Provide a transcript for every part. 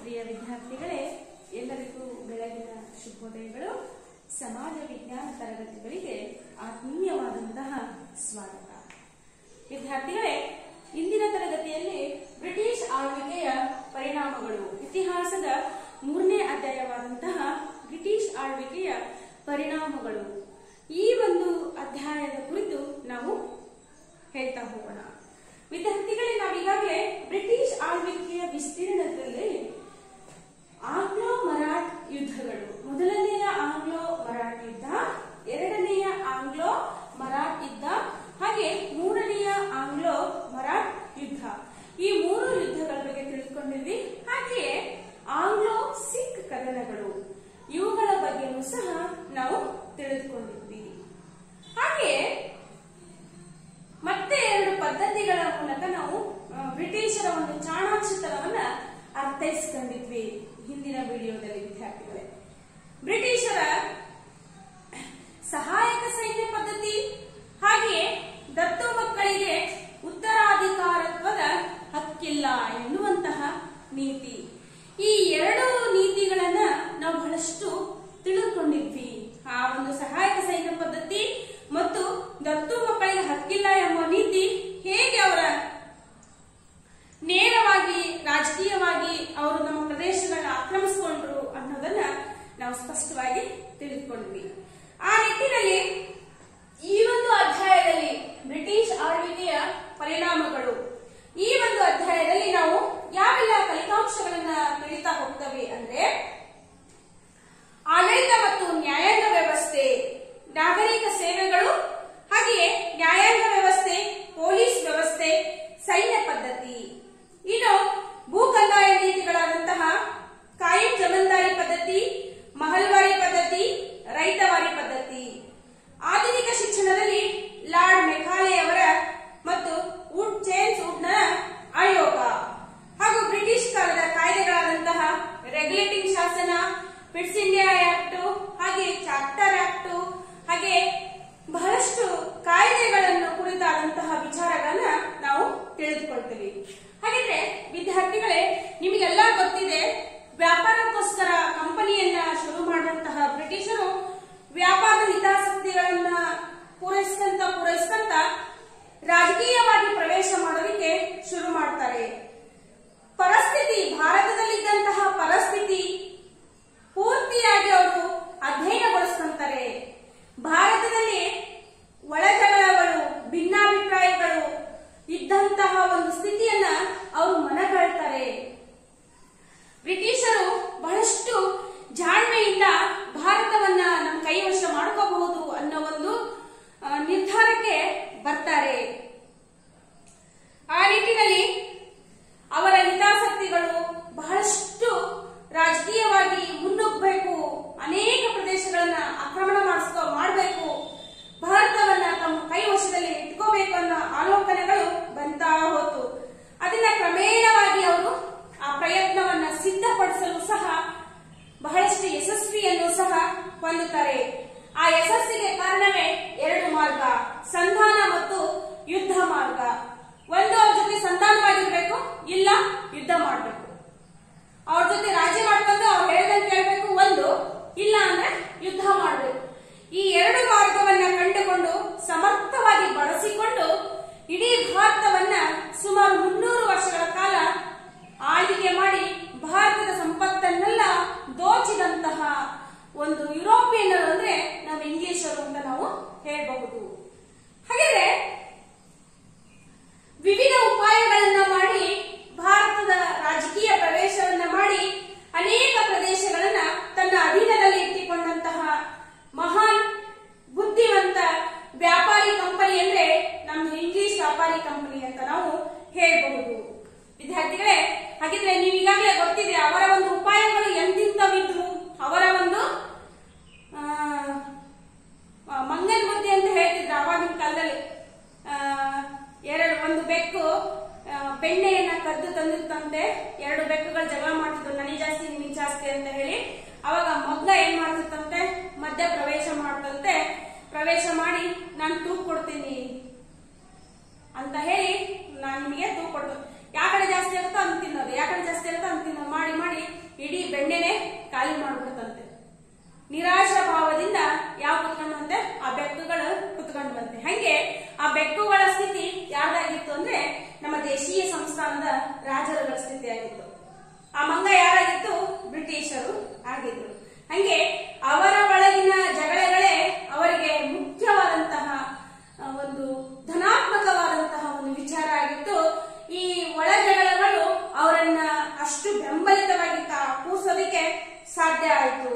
ಪ್ರಿಯ ವಿದ್ಯಾರ್ಥಿಗಳೇ ಎಲ್ಲರಿಗೂ ಬೆಳಗಿನ ಶುಭೋದಯಗಳು ಸಮಾಜ ವಿಜ್ಞಾನ ತರಗತಿಗಳಿಗೆ ಆತ್ಮೀಯವಾದಂತಹ ಸ್ವಾಗತ ವಿದ್ಯಾರ್ಥಿಗಳೇ ಇಂದಿನ ತರಗತಿಯಲ್ಲಿ ಬ್ರಿಟಿಷ್ ಆಳ್ವಿಕೆಯ ಪರಿಣಾಮಗಳು ಇತಿಹಾಸದ ಮೂರನೇ ಅಧ್ಯಾಯವಾದಂತಹ ಬ್ರಿಟಿಷ್ ಆಳ್ವಿಕೆಯ ಪರಿಣಾಮಗಳು ಈ ಒಂದು ಅಧ್ಯಾಯದ ಕುರಿತು ನಾವು ಹೇಳ್ತಾ ಹೋಗೋಣ ವಿದ್ಯಾರ್ಥಿಗಳೇ ನಾವೀಗಾಗಲೇ ಬ್ರಿಟಿಷ್ ಆಳ್ವಿಕೆಯ ವಿಸ್ತೀರ್ಣದಲ್ಲಿ ಆಂಗ್ಲೋ ಮರಾಠ್ ಯುದ್ಧಗಳು ಮೊದಲನೆಯ ಆಂಗ್ಲೋ ಮರಾಠ್ ಯುದ್ಧ ಎರಡನೆಯ ಆಂಗ್ಲೋ ಮರಾಠ್ ಯುದ್ಧ ಹಾಗೆ ಮೂರನೆಯ ಆಂಗ್ಲೋ ಮರಾಠ್ ಯುದ್ಧ ಈ ಮೂರು ಯುದ್ಧಗಳ ಬಗ್ಗೆ ತಿಳಿದುಕೊಂಡಿದ್ವಿ ಹಾಗೆಯೇ ಆಂಗ್ಲೋ ಸಿಖ್ ಕದನಗಳು ಇವುಗಳ ಬಗ್ಗೆಯೂ ಸಹ ನಾವು ತಿಳಿದುಕೊಂಡಿದ್ವಿ ಹಾಗೆಯೇ ಮತ್ತೆ ಎರಡು ಪದ್ಧತಿಗಳ ಮೂಲಕ ನಾವು ಆ, ಬ್ರಿಟಿಷರ ಒಂದು ಚಾಣಾಕ್ಷತನವನ್ನ ಅರ್ಥೈಸ್ಕೊಂಡಿದ್ವಿ ಹಿಂದಿನ ವಿಡಿಯೋದಲ್ಲಿ ವಿದ್ಯಾರ್ಥಿಗಳೇ ಬ್ರಿಟಿಷರ ಸಹಾಯಕ ಸೈನ್ಯ ಪದ್ಧತಿ ಹಾಗೆಯೇ ದತ್ತು ಮಕ್ಕಳಿಗೆ ಉತ್ತರಾಧಿಕಾರತ್ವದ ಹಕ್ಕಿಲ್ಲ ಎನ್ನುವಂತಹ ನೀತಿ ಈ ಎರಡು ನೀತಿಗಳನ್ನ ನಾವು ಬಹಳಷ್ಟು ತಿಳಿದುಕೊಂಡಿದ್ವಿ ಆ ಒಂದು ಸಹಾಯಕ ಸೈನ್ಯ ಪದ್ಧತಿ ಮತ್ತು ದತ್ತು ಮಕ್ಕಳಿಗೆ ಹಕ್ಕಿಲ್ಲ ಎಂಬ ನೀತಿ ಹೇಗೆ ಅವರ ನೇರವಾಗಿ ರಾಜಕೀಯವಾಗಿ ಅವರು ನಮ್ಮ ಪ್ರದೇಶಗಳನ್ನ ಆಕ್ರಮಿಸಿಕೊಂಡ್ರು ಅನ್ನೋದನ್ನ ನಾವು ಸ್ಪಷ್ಟವಾಗಿ ತಿಳಿದುಕೊಂಡ್ವಿ ಆ ನಿಟ್ಟಿನಲ್ಲಿ ಈ ಒಂದು ಅಧ್ಯಾಯದಲ್ಲಿ ಬ್ರಿಟಿಷ್ ಆಳ್ವಿಕೆಯ ಪರಿಣಾಮಗಳು ಈ ಒಂದು ಅಧ್ಯಾಯದಲ್ಲಿ ನಾವು ಯಾವೆಲ್ಲ ಫಲಿತಾಂಶಗಳನ್ನ ತಿಳಿತಾ ಹೋಗ್ತವೆ ಅಂದ್ರೆ ಆಡಳಿತ ಮತ್ತು ನ್ಯಾಯಾಂಗ ವ್ಯವಸ್ಥೆ ನಾಗರಿಕ ಸೇವೆಗಳು ಹಾಗೆಯೇ ನ್ಯಾಯಾಂಗ ವ್ಯವಸ್ಥೆ ಪೊಲೀಸ್ ವ್ಯವಸ್ಥೆ ಸೈನ್ಯ ಪದ್ಧತಿ ಇನ್ನು ಭೂ ಕಂದಾಯ ನೀತಿಗಳಾದಂತಹ ಕಾಯಂ ಜಮೀನ್ದಾರಿ ಪದ್ಧತಿ ಮಹಲ್ವಾರಿ ಪದ್ಧತಿ ರೈತವಾರಿ ಪದ್ಧತಿ ಆಧುನಿಕ ಶಿಕ್ಷಣದಲ್ಲಿ ಲಾರ್ಡ್ ಮೆಕಾಲೆ ಅವರ ಮತ್ತು ವುಡ್ ಚೇನ್ಸ್ ವುಡ್ನ ಆಯೋಗ ಹಾಗೂ ಬ್ರಿಟಿಷ್ ಕಾಲದ ಕಾಯ್ದೆಗಳಾದಂತಹ ರೆಗ್ಯುಲೇಟಿಂಗ್ ಶಾಸನ ಪಿಟ್ಸ್ ಇಂಡಿಯಾ ಆಕ್ಟ್ ಹಾಗೆ ಚಾರ್ಟರ್ ಆಕ್ಟ್ ಹಾಗೆ ಬಹಳಷ್ಟು ಕಾಯ್ದೆಗಳನ್ನು ಕುರಿತಾದಂತಹ ವಿಚಾರಗಳನ್ನ ನಾವು ತಿಳಿದುಕೊಳ್ತೀವಿ ಹಾಗಿದ್ರೆ ವಿದ್ಯಾರ್ಥಿಗಳೇ ನಿಮಗೆಲ್ಲ ಗೊತ್ತಿದೆ ವ್ಯಾಪಾರಕ್ಕೋಸ್ಕರ ಕಂಪನಿಯನ್ನ ಶುರು ಮಾಡಿದಂತಹ ಬ್ರಿಟಿಷರು ವ್ಯಾಪಾರದ ಹಿತಾಸಕ್ತಿಗಳನ್ನ ಪೂರೈಸ್ಕಂತ ಪೂರೈಸ್ಕಂತ ರಾಜಕೀಯವಾಗಿ ಪ್ರವೇಶ ಮಾಡೋದಕ್ಕೆ ಶುರು ಮಾಡ್ತಾರೆ ಪರಿಸ್ಥಿತಿ ಭಾರತದಲ್ಲಿದ್ದಂತಹ ಪರಿಸ್ಥಿತಿ ಪೂರ್ತಿಯಾಗಿ ಅವರು ಅಧ್ಯಯನಗೊಳಿಸ್ಕೊಂತಾರೆ ಭಾರತದಲ್ಲಿ ಒಳಜಗಳಗಳು ಭಿನ್ನಾಭಿಪ್ರಾಯಗಳು ಇದ್ದಂತಹ ಒಂದು ಸ್ಥಿತಿಯನ್ನ ಅವರು ಮನಗಳ್ತಾರೆ ಬ್ರಿಟಿಷರು ಬಹಳಷ್ಟು ಜಾಣ್ಮೆಯಿಂದ ಭಾರತವನ್ನ ನಮ್ಮ ಕೈವಶ ಮಾಡ್ಕೋಬಹುದು ಅನ್ನೋ ಒಂದು ಆ, ನಿರ್ಧಾರಕ್ಕೆ ಬರ್ತಾರೆ ಆ ನಿಟ್ಟಿನಲ್ಲಿ ಅವರ ಹಿತಾಸಕ್ತಿಗಳು ಬಹಳಷ್ಟು ರಾಜಕೀಯವಾಗಿ ಮುನ್ನುಗ್ಗಬೇಕು ಅನೇಕ ಪ್ರದೇಶಗಳನ್ನ ಆಕ್ರಮಣ ಮಾಡಿಸ್ಕೊ ಮಾಡಬೇಕು ಭಾರತವನ್ನ ತಮ್ಮ ಕೈ ವಶದಲ್ಲಿ ಇಟ್ಕೋಬೇಕು ಅನ್ನೋ ಆಲೋಚನೆಗಳು ಬಂತಾ ಹೋತು ಅದನ್ನ ಕ್ರಮೇಣವಾಗಿ ಅವರು ಆ ಪ್ರಯತ್ನವನ್ನ ಸಿದ್ಧಪಡಿಸಲು ಸಹ ಬಹಳಷ್ಟು ಯಶಸ್ವಿಯನ್ನು ಸಹ ಹೊಂದುತ್ತಾರೆ ಆ ಯಶಸ್ಸಿಗೆ ಕಾರಣವೇ ಎರಡು ಮಾರ್ಗ ಸಂಧಾನ ಮತ್ತು ಯುದ್ಧ ಮಾರ್ಗ ಒಂದು ಅವ್ರ ಜೊತೆ ಸಂಧಾನವಾಗಿರ್ಬೇಕು ಇಲ್ಲ ಯುದ್ಧ ಮಾಡಬೇಕು ಅವ್ರ ಜೊತೆ ರಾಜಿ ಮಾಡ್ಕೊಂಡು ಅವ್ರು ಹೇಳ್ದಂಗೆ ಕೇಳಬೇಕು ಒಂದು ಇಲ್ಲ ಅಂದ್ರೆ ಯುದ್ಧ ಮಾಡಬೇಕು ಈ ಎರಡು ಮಾರ್ಗವನ್ನ ಕಂಡುಕೊಂಡು ಸಮರ್ಥವಾಗಿ ಬಳಸಿಕೊಂಡು ಇಡೀ ಭಾರತವನ್ನ ಸುಮಾರು ಮುನ್ನೂರು ವರ್ಷಗಳ ಕಾಲ ಆಳ್ವಿಕೆ ಮಾಡಿ ಭಾರತದ ಸಂಪತ್ತನ್ನೆಲ್ಲ ದೋಚಿದಂತಹ ಒಂದು ಯುರೋಪಿಯನ್ನರು ಅಂದ್ರೆ ನಾವು ಇಂಗ್ಲಿಷರು ಅಂತ ನಾವು ಹೇಳಬಹುದು ಹಾಗಿದ್ರೆ ವಿವಿಧ ಉಪಾಯಗಳನ್ನ ಮಾಡಿ ಭಾರತದ ರಾಜಕೀಯ ಪ್ರವೇಶವನ್ನ ಮಾಡಿ ಅನೇಕ ಪ್ರದೇಶಗಳನ್ನ ತನ್ನ ಅಧೀನದಲ್ಲಿ ಇಟ್ಟುಕೊಂಡಂತಹ ಮಹಾನ್ ಬುದ್ಧಿವಂತ ವ್ಯಾಪಾರಿ ಕಂಪನಿ ಅಂದ್ರೆ ನಮ್ದು ಇಂಗ್ಲಿಷ್ ವ್ಯಾಪಾರಿ ಕಂಪನಿ ಅಂತ ನಾವು ಹೇಳಬಹುದು ವಿದ್ಯಾರ್ಥಿಗಳೇ ಹಾಗಿದ್ರೆ ನೀವು ಈಗಾಗಲೇ ಗೊತ್ತಿದೆ ಅವರ ಒಂದು ಉಪಾಯಗಳು ಎಂತಿಂತವಿದ್ರು ಅವರ ಒಂದು ಆ, ಆ, ಮಂಗನ್ ಬುದ್ಧಿ ಅಂತ ಹೇಳ್ತಿದ್ರು ಅವಾಗಿನ ಕಾಲದಲ್ಲಿ ಆ, ಎರಡು ಒಂದು ಬೆಕ್ಕು ಆ, ಬೆಣ್ಣೆಯನ್ನ ಕದ್ದು ತಂದಿತ್ತಂತೆ ಎರಡು ಬೆಕ್ಕುಗಳು ಜಗಳ ಮಾಡ್ತಿದ್ವು ನನಗೆ ಜಾಸ್ತಿ ನಿನಗೆ ಜಾಸ್ತಿ ಅಂತ ಹೇಳಿ ಅವಾಗ ಮಗ್ಗ ಏನ್ ಮಾಡ್ತಿತ್ತಂತೆ ಮಧ್ಯ ಪ್ರವೇಶ ಮಾಡ್ತಂತೆ ಪ್ರವೇಶ ಮಾಡಿ ನಾನು ತೂಕ್ ಕೊಡ್ತೀನಿ ಅಂತ ಹೇಳಿ ನಾನು ನಿಮಗೆ ತೂಕ ಕೊಡ್ತೀನಿ ಯಾವ ಕಡೆ ಜಾಸ್ತಿ ಆಗುತ್ತೋ ಅಂತ ತಿನ್ನೋದು ಯಾವ ಕಡೆ ಜಾಸ್ತಿ ಆಗುತ್ತೋ ಅಂತ ತಿನ್ನೋದು ಮಾಡಿ ಮಾಡಿ ಹಂಗೆ ಆ ಬೆಕ್ಕುಗಳ ಸ್ಥಿತಿ ಯಾರ್ದಾಗಿತ್ತು ಅಂದ್ರೆ ನಮ್ಮ ದೇಶೀಯ ಸಂಸ್ಥಾನದ ರಾಜರುಗಳ ಸ್ಥಿತಿ ಆಗಿತ್ತು ಆ ಮಂಗ ಯಾರಾಗಿತ್ತು ಬ್ರಿಟಿಷರು ಆಗಿದ್ರು ಹಂಗೆ ಅವರ ಒಳಗಿನ ಜಗಳಗಳೇ ಅವರಿಗೆ ಮುಖ್ಯವಾದಂತಹ ಆ, ಒಂದು ಧನಾತ್ಮಕವಾದಂತಹ ಒಂದು ವಿಚಾರ ಆಗಿತ್ತು ಈ ಒಳ ಜಗಳಗಳು ಅವರನ್ನ ಅಷ್ಟು ಬೆಂಬಲಿತವಾಗಿ ತಾ- ಕೂರ್ಸೋದಕ್ಕೆ ಸಾಧ್ಯ ಆಯಿತು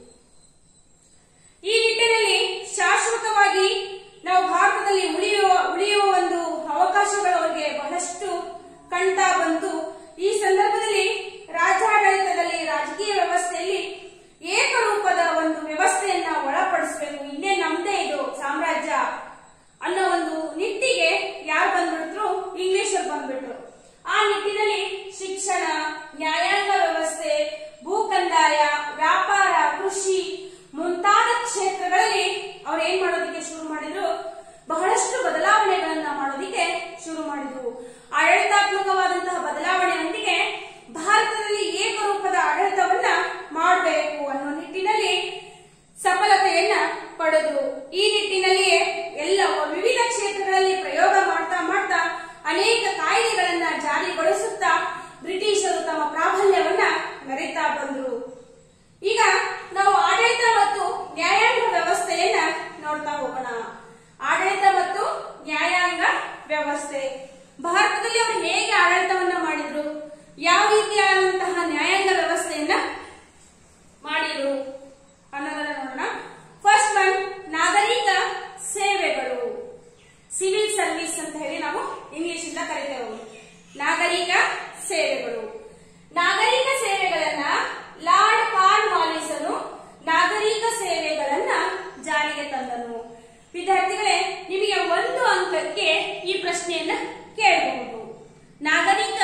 ಈ ನಿಟ್ಟಿನಲ್ಲಿ ಶಾಶ್ವತವಾಗಿ ನಾವು ಭಾರತದಲ್ಲಿ ಉಳಿಯುವ ಉಳಿಯುವ ಒಂದು ಅವಕಾಶಗಳು ಅವರಿಗೆ ಬಹಳಷ್ಟು ಕಂಠ ಬಂತು ಈ ಸಂದರ್ಭದಲ್ಲಿ ರಾಜ್ಯಾಡಳಿತದಲ್ಲಿ ರಾಜಕೀಯ ವ್ಯವಸ್ಥೆಯಲ್ಲಿ ಏಕರೂಪದ ಒಂದು ವ್ಯವಸ್ಥೆಯನ್ನ ಒಳಪಡಿಸಬೇಕು ಇನ್ನೇ ನಮ್ದೇ ಇದು ಸಾಮ್ರಾಜ್ಯ ಅನ್ನೋ ಒಂದು ನಿಟ್ಟಿಗೆ ಯಾರು ಬಂದ್ಬಿಟ್ರು ಇಂಗ್ಲಿಷರು ಬಂದ್ಬಿಟ್ರು ಆ ನಿಟ್ಟಿನಲ್ಲಿ ಶಿಕ್ಷಣ ನ್ಯಾಯಾಂಗ ವ್ಯವಸ್ಥೆ ಭೂ ಕಂದಾಯ ವ್ಯಾಪಾರ ಕೃಷಿ ಮುಂತಾದ ಕ್ಷೇತ್ರಗಳಲ್ಲಿ ಅವ್ರು ಏನ್ ಮಾಡೋದಕ್ಕೆ ಶುರು ಮಾಡಿದ್ರು ಬಹಳಷ್ಟು ಬದಲಾವಣೆಗಳನ್ನ ಮಾಡೋದಕ್ಕೆ ಶುರು ಮಾಡಿದ್ರು ಆಡಳಿತಾತ್ಮಕವಾದಂತಹ ಬದಲಾವಣೆಯೊಂದಿಗೆ ಭಾರತದಲ್ಲಿ ಏಕರೂಪದ ಆಡಳಿತವನ್ನ ಮಾಡಬೇಕು ಅನ್ನೋ ನಿಟ್ಟಿನಲ್ಲಿ ಸಫಲತೆಯನ್ನ ಪಡೆದ್ರು ಈ ನಿಟ್ಟಿನಲ್ಲಿಯೇ ಎಲ್ಲ ವಿವಿಧ ಕ್ಷೇತ್ರಗಳಲ್ಲಿ ಪ್ರಯೋಗ ಮಾಡ್ತಾ ಮಾಡ್ತಾ ಅನೇಕ ಕಾಯ್ದೆಗಳನ್ನ ಜಾರಿಗೊಳಿಸುತ್ತಾ ಬ್ರಿಟಿಷರು ತಮ್ಮ ಪ್ರಾಬಲ್ಯವನ್ನ ಮೆರೆತಾ ಬಂದ್ರು ಈಗ ನಾವು ಆಡಳಿತ ಮತ್ತು ನ್ಯಾಯಾಂಗ ವ್ಯವಸ್ಥೆಯನ್ನ ನೋಡ್ತಾ ಹೋಗೋಣ ಆಡಳಿತ ಮತ್ತು ನ್ಯಾಯಾಂಗ ವ್ಯವಸ್ಥೆ ಭಾರತದಲ್ಲಿ ಅವರು ಹೇಗೆ ಆಡಳಿತವನ್ನ ಮಾಡಿದ್ರು ಯಾವ ರೀತಿಯಾದಂತಹ ನ್ಯಾಯಾಂಗ ವ್ಯವಸ್ಥೆಯನ್ನ ಮಾಡಿದ್ರು ಅನ್ನೋದನ್ನ ನೋಡೋಣ ಫಸ್ಟ್ ಒನ್ ನಾಗರಿಕ ಸೇವೆಗಳು ಸಿವಿಲ್ ಸರ್ವಿಸ್ ಅಂತ ಹೇಳಿ ನಾವು ಇಂಗ್ಲಿಷ್ ಇಂದ ಕರಿತೇವೆ ನಾಗರಿಕ ಸೇವೆಗಳು ನಾಗರಿಕ ಸೇವೆಗಳನ್ನ ಲಾರ್ಡ್ ಕಾರ್ನ್ ವಾಲಿಸನು ನಾಗರಿಕ ಸೇವೆಗಳನ್ನ ಜಾರಿಗೆ ತಂದನು ವಿದ್ಯಾರ್ಥಿಗಳೇ ನಿಮಗೆ ಒಂದು ಅಂಕಕ್ಕೆ ಈ ಪ್ರಶ್ನೆಯನ್ನ ಕೇಳಬಹುದು ನಾಗರಿಕ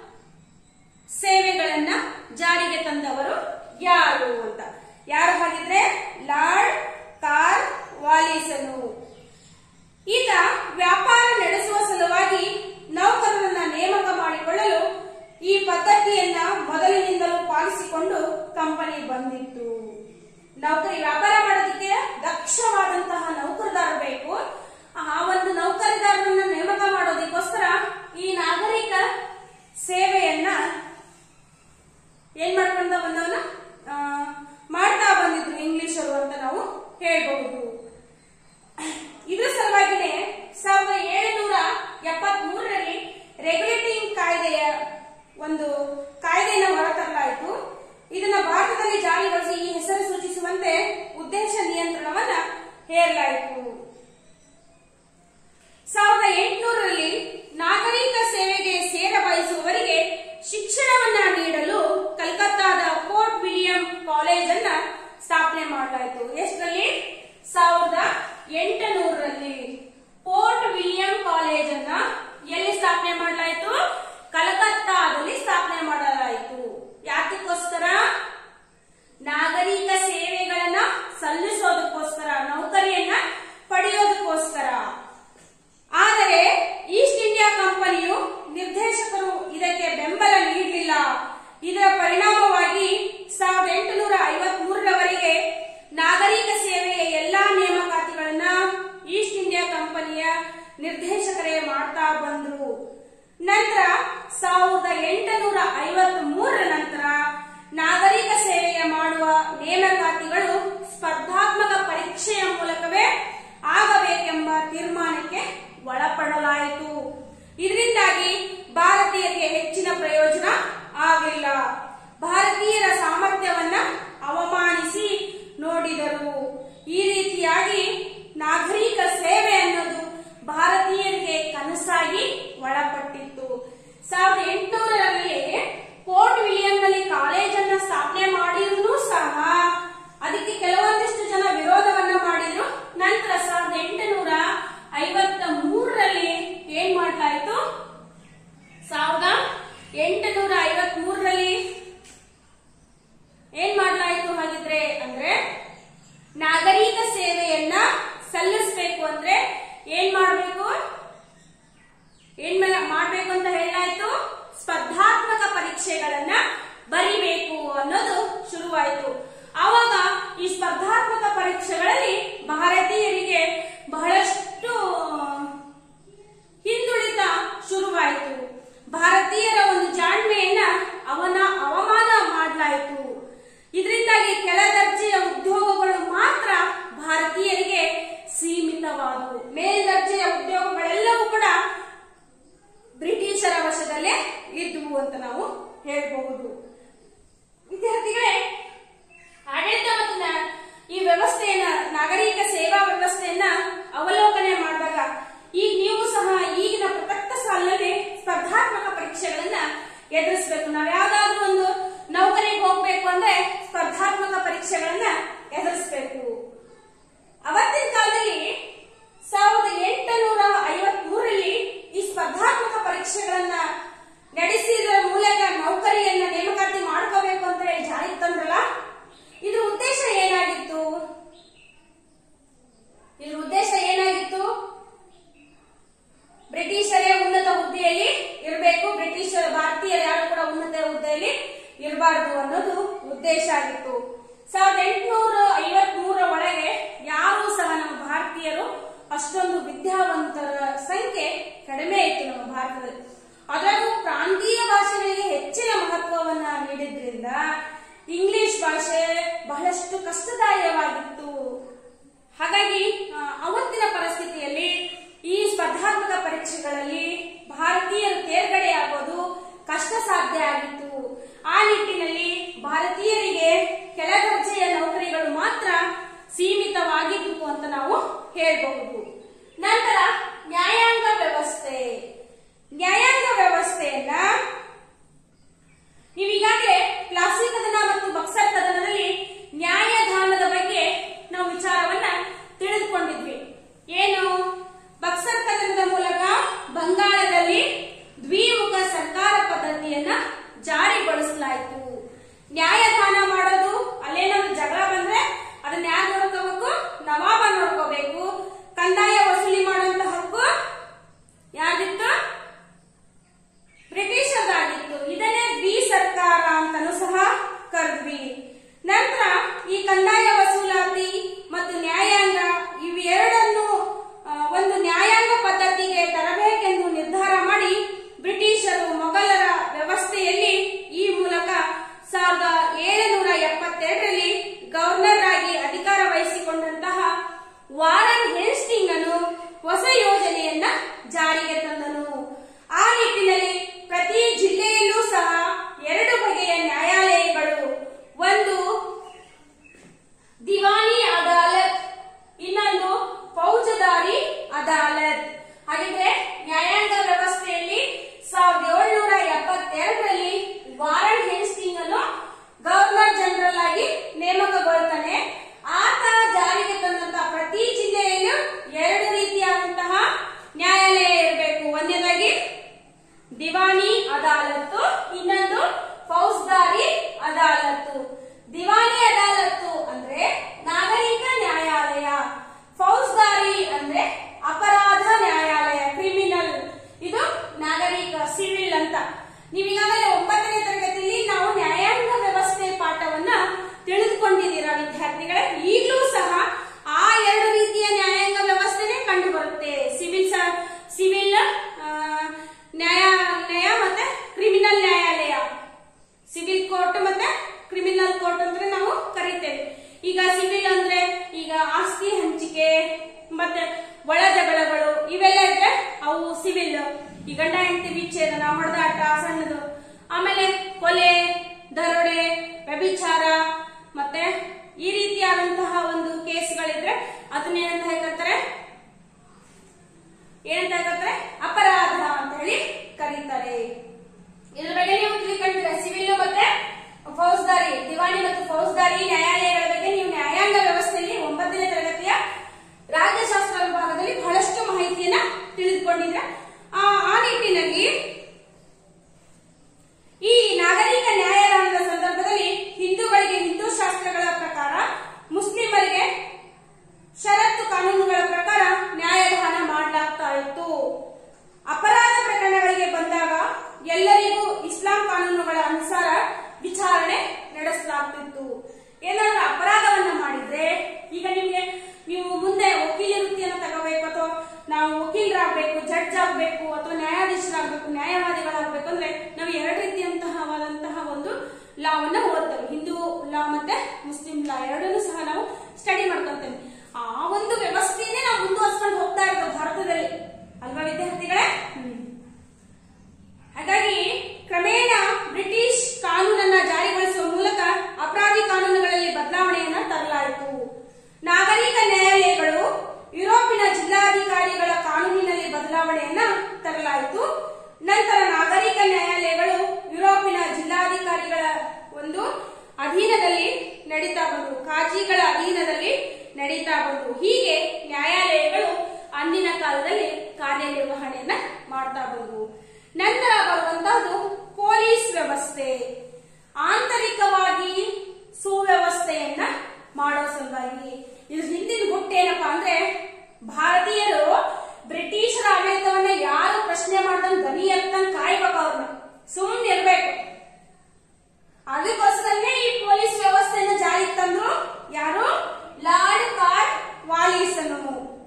ಸೇವೆಗಳನ್ನ ಜಾರಿಗೆ ತಂದವರು ಯಾರು ಅಂತ ಯಾರು ಹಾಗಿದ್ರೆ ಲಾರ್ಡ್ ಕಾರ್ ವಾಲಿಸನು ಈಗ ವ್ಯಾಪಾರ ನಡೆಸುವ ಸಲುವಾಗಿ ನೌಕರರನ್ನ ನೇಮಕ ಮಾಡಿಕೊಳ್ಳಲು ಈ ಪದ್ಧತಿಯನ್ನ ಮೊದಲಿನಿಂದಲೂ ಪಾಲಿಸಿಕೊಂಡು ಕಂಪನಿ ಬಂದಿತ್ತು ನೌಕರಿ ವ್ಯಾಪಾರ ಮಾಡೋದಕ್ಕೆ ದಕ್ಷವಾದಂತಹ ನೌಕರದಾರ ಬೇಕು ಆ ಒಂದು ನೌಕರದಾರರನ್ನ ನೇಮಕ ಮಾಡೋದಕ್ಕೋಸ್ಕರ ಈ ನಾಗರಿಕ ಸೇವೆಯನ್ನ ಏನ್ ಮಾಡ್ಕೊಂಡ ಬಂದವನ ಆ, ಮಾಡ್ತಾ ಬಂದಿದ್ರು ಇಂಗ್ಲಿಷರು ಅಂತ ನಾವು ಹೇಳ್ಬಹುದು ಇದ್ರ ಸಲುವಾಗಿನೇ ಸಾವಿರದ ಏಳುನೂರ ಎಪ್ಪತ್ತ್ ಮೂರರಲ್ಲಿ ರೆಗ್ಯುಲೇಟಿಂಗ್ ಕಾಯ್ದೆಯ ಒಂದು ಕಾಯ್ದೆಯನ್ನು ಹೊರತರಲಾಯಿತು ಇದನ್ನ ಭಾರತದಲ್ಲಿ ಜಾರಿಗೊಳಿಸಿ ಈ ಹೆಸರು ಸೂಚಿಸುವಂತೆ ಉದ್ದೇಶ ನಿಯಂತ್ರಣವನ್ನ ಹೇರಲಾಯಿತು ಸಾವಿರದ ಎಂಟುನೂರರಲ್ಲಿ ನಾಗರಿಕ ಸೇವೆಗೆ ಸೇರ ಬಯಸುವವರಿಗೆ ಶಿಕ್ಷಣವನ್ನ ನೀಡಲು ಕಲ್ಕತ್ತಾದ ಫೋರ್ಟ್ ವಿಲಿಯಂ ಕಾಲೇಜ್ ಅನ್ನ ಸ್ಥಾಪನೆ ಮಾಡಲಾಯಿತು ಎಷ್ಟರಲ್ಲಿ ಸಾವಿರದ ಎಂಟುನೂರರಲ್ಲಿ ಫೋರ್ಟ್ ವಿಲಿಯಂ ಕಾಲೇಜ್ ಅನ್ನ ಎಲ್ಲಿ ಸ್ಥಾಪನೆ ಮಾಡಲಾಯಿತು ಕಲ್ಕತ್ತಾದಲ್ಲಿ ಸ್ಥಾಪನೆ ಮಾಡಲಾಯಿತು ಯಾತಕ್ಕೋಸ್ಕರ ನಾಗರಿಕ ಸೇವೆಗಳನ್ನ ಸಲ್ಲಿಸೋದಕ್ಕೋಸ್ಕರ ನೌಕರಿಯನ್ನ ಪಡೆಯೋದಕ್ಕೋಸ್ಕರ ಆದರೆ ಈಸ್ಟ್ ಇಂಡಿಯಾ ಕಂಪನಿಯು ನಿರ್ದೇಶಕರು ಇದಕ್ಕೆ ಬೆಂಬಲ ನೀಡಲಿಲ್ಲ ಇದರ ಪರಿಣಾಮವಾಗಿ ಸಾವಿರದ ಎಂಟುನೂರ ಐವತ್ ಮೂರರವರೆಗೆ ನಾಗರಿಕ ಸೇವೆಯ ಎಲ್ಲಾ ನೇಮಕಾತಿಗಳನ್ನ ಈಸ್ಟ್ ಇಂಡಿಯಾ ಕಂಪನಿಯ ನಿರ್ದೇಶಕರೇ ಮಾಡ್ತಾ ಬಂದ್ರು ನಂತರ ಸಾವಿರದ ಎಂಟುನೂರ ಐವತ್ ಮೂರರ ನಂತರ ನಾಗರಿಕ ಸೇವೆಯ ಮಾಡುವ ನೇಮಕಾತಿಗಳು ಸ್ಪರ್ಧಾತ್ಮಕ ಪರೀಕ್ಷೆಯ ಮೂಲಕವೇ ಆಗಬೇಕೆಂಬ ತೀರ್ಮಾನಕ್ಕೆ ಒಳಪಡಲಾಯಿತು ಇದರಿಂದಾಗಿ ಭಾರತೀಯರಿಗೆ ಹೆಚ್ಚಿನ ಪ್ರಯೋಜನ ಆಗಲಿಲ್ಲ ಭಾರತೀಯರ ಸಾಮರ್ಥ್ಯವನ್ನ ಅವಮಾನಿಸಿ ನೋಡಿದರು ಈ ರೀತಿಯಾಗಿ ನಾಗರಿಕ ಸೇವೆ ಅನ್ನೋದು ಭಾರತೀಯರಿಗೆ ಕನಸಾಗಿ ಒಳಪಟ್ಟಿತ್ತು ಸಾವಿರದ ಎಂಟುನೂರರಲ್ಲಿ ಫೋರ್ಟ್ ವಿಲಿಯಂನಲ್ಲಿ ಕಾಲೇಜನ್ನ ಸ್ಥಾಪನೆ ಮಾಡಿದ್ರು ಸಹ ಅದಕ್ಕೆ ಕೆಲವೊಂದಿಷ್ಟು ಜನ ವಿರೋಧವನ್ನ ಮಾಡಿದ್ರು ನಂತರ ಸಾವಿರದ ಎಂಟುನೂರ ಐವತ್ತ ಮೂರರಲ್ಲಿ ಏನ್ ಮಾಡ್ಲಾಯ್ತು ಸಾವಿರದ ಎಂಟುನೂರ ಐವತ್ ಮೂರರಲ್ಲಿ ಏನ್ ಮಾಡ್ಲಾಯ್ತು ಹಾಗಿದ್ರೆ ಅಂದ್ರೆ ನಾಗರಿಕ ಸೇವೆಯನ್ನ ಸಲ್ಲಿಸಬೇಕು ಅಂದ್ರೆ ಏನ್ ಮಾಡ್ಬೇಕು ಏನ್ ಮೇಲೆ ಮಾಡ್ಬೇಕು ಅಂತ ಹೇಳಾಯ್ತು ಸ್ಪರ್ಧಾ ಅಂತ ನಾವು ಹೇಳಬಹುದು ವಿದ್ಯಾರ್ಥಿಗಳೇ ಆಡಳಿತ ಮತ್ತು ನ- ಈ ವ್ಯವಸ್ಥೆಯನ್ನ ನಾಗರಿಕ ಸೇವಾ ವ್ಯವಸ್ಥೆಯನ್ನ ಅವಲೋಕನೆ ಮಾಡಿದಾಗ ಈಗ ನೀವು ಸಹ ಈಗಿನ ಪ್ರಸಕ್ತ ಸಾಲಿನಲ್ಲಿ ಸ್ಪರ್ಧಾತ್ಮಕ ಪರೀಕ್ಷೆಗಳನ್ನ ಎದುರಿಸಬೇಕು ನಾವ್ ಯಾವ್ದಾದ್ರು ಒಂದು ನೌಕರಿಗೆ ಹೋಗ್ಬೇಕು ಅಂದ್ರೆ ಸ್ಪರ್ಧಾತ್ಮಕ ಪರೀಕ್ಷೆಗಳನ್ನ ಎದುರಿಸಬೇಕು ಅವತ್ತಿನ ಕಾಲದಲ್ಲಿ ಸಾವಿರದ ಎಂಟುನೂರ ಐವತ್ ಮೂರರಲ್ಲಿ ಈ ಸ್ಪರ್ಧಾತ್ಮಕ ಪರೀಕ್ಷೆಗಳನ್ನ ನಡೆಸಿದ ಮೂಲಕ ನೌಕರಿಯನ್ನ ನೇಮಕಾತಿ ಮಾಡ್ಕೋಬೇಕು ಅಂತ ಹೇಳಿ ಜಾರಿಗೆ ತಂದ್ರಲ್ಲ ಇದ್ರ ಉದ್ದೇಶ ಏನಾಗಿತ್ತು ಇದ್ರ ಉದ್ದೇಶ ಏನಾಗಿತ್ತು ಬ್ರಿಟಿಷರೇ ಉನ್ನತ ಹುದ್ದೆಯಲ್ಲಿ ಇರಬೇಕು ಬ್ರಿಟಿಷರ ಭಾರತೀಯರು ಯಾರು ಕೂಡ ಉನ್ನತ ಹುದ್ದೆಯಲ್ಲಿ ಇರಬಾರದು ಅನ್ನೋದು ಉದ್ದೇಶ ಆಗಿತ್ತು ಸಾವಿರದ ಎಂಟುನೂರ ಐವತ್ ಮೂರ ಒಳಗೆ ಯಾರೂ ಸಹ ನಮ್ಮ ಭಾರತೀಯರು ಅಷ್ಟೊಂದು ವಿದ್ಯಾವಂತರ ಸಂಖ್ಯೆ ಕಡಿಮೆ ಇತ್ತು ನಮ್ಮ ಭಾರತದಲ್ಲಿ ಅದರಲ್ಲೂ ಪ್ರಾಂತೀಯ ಭಾಷೆಗಳಿಗೆ ಹೆಚ್ಚಿನ ಮಹತ್ವವನ್ನ ನೀಡಿದ್ರಿಂದ ಇಂಗ್ಲಿಷ್ ಭಾಷೆ ಬಹಳಷ್ಟು ಕಷ್ಟದಾಯವಾಗಿತ್ತು ಹಾಗಾಗಿ ಆ, ಅವತ್ತಿನ ಪರಿಸ್ಥಿತಿಯಲ್ಲಿ ಈ ಸ್ಪರ್ಧಾತ್ಮಕ ಪರೀಕ್ಷೆಗಳಲ್ಲಿ ಭಾರತೀಯರು ತೇರ್ಗಡೆಯಾಗೋದು ಕಷ್ಟ ಸಾಧ್ಯ ಆಗಿತ್ತು ಆ ನಿಟ್ಟಿನಲ್ಲಿ ಭಾರತೀಯರಿಗೆ ಕೆಳ ದರ್ಜೆಯ ನೌಕರಿಗಳು ಮಾತ್ರ ಸೀಮಿತವಾಗಿದ್ದವು ಅಂತ ನಾವು ಹೇಳಬಹುದು ನಂತರ ನ್ಯಾಯಾಂಗ ವ್ಯವಸ್ಥೆ ನ್ಯಾಯಾಂಗ ವ್ಯವಸ್ಥೆಯನ್ನ ನೀವೀಗಾಗಲೇ ಪ್ಲಾಸ್ಟಿಕ್ ಕದನ ಮತ್ತು ಬಕ್ಸರ್ ಕದನದಲ್ಲಿ ನ್ಯಾಯದಾನದ ಬಗ್ಗೆ ನಾವು ವಿಚಾರವನ್ನ ತಿಳಿದುಕೊಂಡಿದ್ವಿ ಏನು ಬಕ್ಸರ್ ಕದನದ ಮೂಲಕ ಬಂಗಾಳದಲ್ಲಿ ದ್ವಿಮುಖ ಸರ್ಕಾರ ಪದ್ಧತಿಯನ್ನ ಜಾರಿಗೊಳಿಸಲಾಯಿತು ನ್ಯಾಯದಾನ ಮಾಡೋದು ಅಲ್ಲೇನಾದ್ರು ಜಗಳ ಬಂದ್ರೆ ಅದನ್ನ ಯಾರು ನೋಡ್ಕೋಬೇಕು ನವಾಬ ನೋಡ್ಕೋಬೇಕು ಕಂದಾಯ ವಸೂಲಿ ಮಾಡುವಂತ ಹಕ್ಕು ಯಾರಿತ್ತು ಬ್ರಿಟಿಷರಾಗಿತ್ತು ಇದನ್ನೇ ದ್ವಿ ಸರ್ಕಾರ ಅಂತಾನೂ ಸಹ ಕರೆದ್ವಿ ನಂತರ ಈ ಕಂದಾಯ ವಸೂಲಾತಿ ಮತ್ತು ನ್ಯಾಯಾಂಗ ಇವೆರಡನ್ನು ಆ, ಒಂದು ನ್ಯಾಯಾಂಗ ಪದ್ಧತಿಗೆ ತರಬೇಕೆಂದು ನಿರ್ಧಾರ ಮಾಡಿ ಬ್ರಿಟಿಷರು ಮೊಘಲರ ವ್ಯವಸ್ಥೆಯಲ್ಲಿ ಈ ಮೂಲಕ ಸಾವಿರದ ಏಳುನೂರ ಎಪ್ಪತ್ತೆರಡರಲ್ಲಿ ಗವರ್ನರ್ ಆಗಿ ಅಧಿಕಾರ ವಹಿಸಿಕೊಂಡಂತಹ ವಾರನ್ ಹೇಸ್ಟಿಂಗ್ ಅನ್ನು ಹೊಸ ಯೋಜನೆಯನ್ನ ಜಾರಿಗೆ ತಂದನು ಆ ನಿಟ್ಟಿನಲ್ಲಿ ಪ್ರತಿ ಜಿಲ್ಲೆಯಲ್ಲೂ ಸಹ ಎರಡು ಬಗೆಯ ನ್ಯಾಯಾಲಯಗಳು ಒಂದು ದಿವಾನಿ ಅದಾಲತ್ ಇನ್ನೊಂದು ಫೌಜದಾರಿ ಅದಾಲತ್ ಹಾಗಿದ್ರೆ ನ್ಯಾಯಾಂಗ ವ್ಯವಸ್ಥೆಯಲ್ಲಿ ಸಾವಿರದ ಏಳ್ನೂರ ಎಪ್ಪತ್ತೆರಡರಲ್ಲಿ ವಾರನ್ ಹೇಸ್ಟಿಂಗ್ ಅನ್ನು ಗವರ್ನರ್ ಜನರಲ್ ಆಗಿ ನೇಮಕಗೊಳ್ತಾನೆ ಆತ ಜಾರಿಗೆ ತಂದಂತಹ ಪ್ರತಿ ಜಿಲ್ಲೆಯಲ್ಲೂ ಎರಡು ರೀತಿಯಾದಂತಹ ನ್ಯಾಯಾಲಯ ಇರಬೇಕು ಒಂದನೇದಾಗಿ ದಿವಾನಿ ಅದಾಲತ್ತು ಇನ್ನೊಂದು ಫೌಜ್ದಾರಿ ಅದಾಲತ್ತು ದಿವಾನಿ ಅದಾಲತ್ತು ಅಂದ್ರೆ ನಾಗರಿಕ ನ್ಯಾಯಾಲಯ ಫೌಜ್ದಾರಿ ಅಂದ್ರೆ ಅಪರಾಧ ನ್ಯಾಯಾಲಯ ಕ್ರಿಮಿನಲ್ ಇದು ನಾಗರಿಕ ಸಿವಿಲ್ ಅಂತ ನೀವೀಗಾಗಲೇ ಒಂಬತ್ತನೇ ತರಗತಿಯಲ್ಲಿ ನಾವು ನ್ಯಾಯಾಂಗ ವ್ಯವಸ್ಥೆ ಪಾಠವನ್ನ ತಿಳಿದುಕೊಂಡಿದ್ದೀರಾ ವಿದ್ಯಾರ್ಥಿಗಳೇ ಈಗಲೂ ಸಹ ಆ ಎರಡು ರೀತಿಯ ನ್ಯಾಯಾಂಗ ವ್ಯವಸ್ಥೆನೇ ಕಂಡು ಬರುತ್ತೆ ಸಿವಿಲ್ ಸಿವಿಲ್ ನ್ಯಾಯಾಲಯ ಮತ್ತೆ ಕ್ರಿಮಿನಲ್ ನ್ಯಾಯಾಲಯ ಸಿವಿಲ್ ಕೋರ್ಟ್ ಮತ್ತೆ ಕ್ರಿಮಿನಲ್ ಕೋರ್ಟ್ ಅಂದ್ರೆ ನಾವು ಕರಿತೇವೆ ಈಗ ಸಿವಿಲ್ ಅಂದ್ರೆ ಈಗ ಆಸ್ತಿ ಹಂಚಿಕೆ ಮತ್ತೆ ಒಳ ಜಗಳಗಳು ಇವೆಲ್ಲ ಇದ್ರೆ ಅವು ಸಿವಿಲ್ ಈ ಗಂಡ ಹೆಂಡತಿ ವಿಚ್ಛೇದನ ಹೊಡೆದಾಟ ಸಣ್ಣದು ಆಮೇಲೆ ಕೊಲೆ ದರೋಡೆ ವ್ಯಭಿಚಾರ ಮತ್ತೆ ಈ ರೀತಿಯಾದಂತಹ ಒಂದು ಕೇಸ್ಗಳಿದ್ರೆ ಅದನ್ನೇನಂತ ಹೇಳ್ತಾರೆ ಏನಂತ ಹೇಳ್ತಾರೆ ಅಪರಾಧ ಅಂತ ಹೇಳಿ ಕರೀತಾರೆ ಇದ್ರ ಬಗ್ಗೆ ನೀವು ತಿಳ್ಕೊಂಡಿದ್ರೆ ಸಿವಿಲ್ ಮತ್ತೆ ಫೌಜ್ದಾರಿ ದಿವಾಣಿ ಮತ್ತು ಫೌಜ್ದಾರಿ ನ್ಯಾಯಾಲಯಗಳ ಬಗ್ಗೆ ನೀವು ನ್ಯಾಯಾಂಗ ವ್ಯವಸ್ಥೆಯಲ್ಲಿ ಒಂಬತ್ತನೇ ತರಗತಿಯ ರಾಜ್ಯಶಾಸ್ತ್ರ ವಿಭಾಗದಲ್ಲಿ ಬಹಳಷ್ಟು ಮಾಹಿತಿಯನ್ನ ತಿಳಿದುಕೊಂಡಿದ್ರೆ ಆ ಆ ನಿಟ್ಟಿನಲ್ಲಿ ಈ ನಾಗರಿಕ ನ್ಯಾಯದಾನದ ಸಂದರ್ಭದಲ್ಲಿ ಹಿಂದೂಗಳಿಗೆ ಹಿಂದೂ ಶಾಸ್ತ್ರಗಳ ಪ್ರಕಾರ ಮುಸ್ಲಿಮರಿಗೆ ಷರತ್ತು ಕಾನೂನುಗಳ ಪ್ರಕಾರ ನ್ಯಾಯದಾನ ಮಾಡಲಾಗ್ತಾ ಇತ್ತು ಅಪರಾಧ ಪ್ರಕರಣಗಳಿಗೆ ಬಂದಾಗ ಎಲ್ಲರಿಗೂ ಇಸ್ಲಾಂ ಕಾನೂನುಗಳ ಅನುಸಾರ ವಿಚಾರಣೆ ನಡೆಸಲಾಗ್ತಿತ್ತು ಏನಾದ್ರೂ ಅಪರಾಧವನ್ನ ಮಾಡಿದ್ರೆ ಈಗ ನಿಮ್ಗೆ ನೀವು ಮುಂದೆ ವಕೀಲ ವೃತ್ತಿಯನ್ನು ತಗೋಬೇಕು ಅಥವಾ ನಾವು ವಕೀಲರಾಗಬೇಕು ಜಡ್ಜ್ ಆಗಬೇಕು ಅಥವಾ ನ್ಯಾಯಾಧೀಶರಾಗಬೇಕು ನ್ಯಾಯವಾದಿಗಳಾಗಬೇಕು ಅಂದ್ರೆ ನಾವು ಎರಡು ರೀತಿಯಂತಹವಾದಂತಹ ಒಂದು ಲಾವನ್ನ ಓದ್ತೇವೆ ಹಿಂದೂ ಲಾ ಮತ್ತೆ ಮುಸ್ಲಿಂ ಲಾ ಎರಡನ್ನೂ ಸಹ ನಾವು ಸ್ಟಡಿ ಮಾಡ್ಕೊಂತೇವೆ ಆ ಒಂದು ವ್ಯವಸ್ಥೆಯನ್ನೇ ನಾವು ಮುಂದುವರ್ಸ್ಕೊಂಡು ಹೋಗ್ತಾ ಇರೋದು ಭಾರತದಲ್ಲಿ ಅಲ್ವಾ ವಿದ್ಯಾರ್ಥಿಗಳೇ ಹ್ಮ್. ಹಾಗಾಗಿ ಕ್ರಮೇಣ ಮಾಡಬೇಕು ಹೀಗೆ ನ್ಯಾಯಾಲಯಗಳು ಅಂದಿನ ಕಾಲದಲ್ಲಿ ಕಾರ್ಯನಿರ್ವಹಣೆಯನ್ನ ಮಾಡ್ತಾ ಬಂದವು ನಂತರ ಬರುವಂತಹದ್ದು ಪೊಲೀಸ್ ವ್ಯವಸ್ಥೆ ಆಂತರಿಕವಾಗಿ ಸುವ್ಯವಸ್ಥೆಯನ್ನ ಮಾಡೋ ಸಲುವಾಗಿ ಇದು ಹಿಂದಿನ ಗುಟ್ಟೇನಪ್ಪಾ ಅಂದ್ರೆ ಭಾರತೀಯರು ಬ್ರಿಟಿಷರ ಆಡಳಿತವನ್ನ ಯಾರು ಪ್ರಶ್ನೆ ಮಾಡ್ದಂಗ್ ದನಿ ಎತ್ತಂಗ್ ಕಾಯ್ಬೇಕು ಅವ್ರನ್ನ ಸುಮ್ಮನೆ ಇರ್ಬೇಕು ಅದಕ್ಕೋಸ್ಕರನೇ ಈ ಪೊಲೀಸ್ ವ್ಯವಸ್ಥೆಯನ್ನು ಜಾರಿಗೆ ತಂದ್ರು ಯಾರು ಲಾರ್ಡ್ ಕಾರ್ಟ್ ವಾಲಿಸನು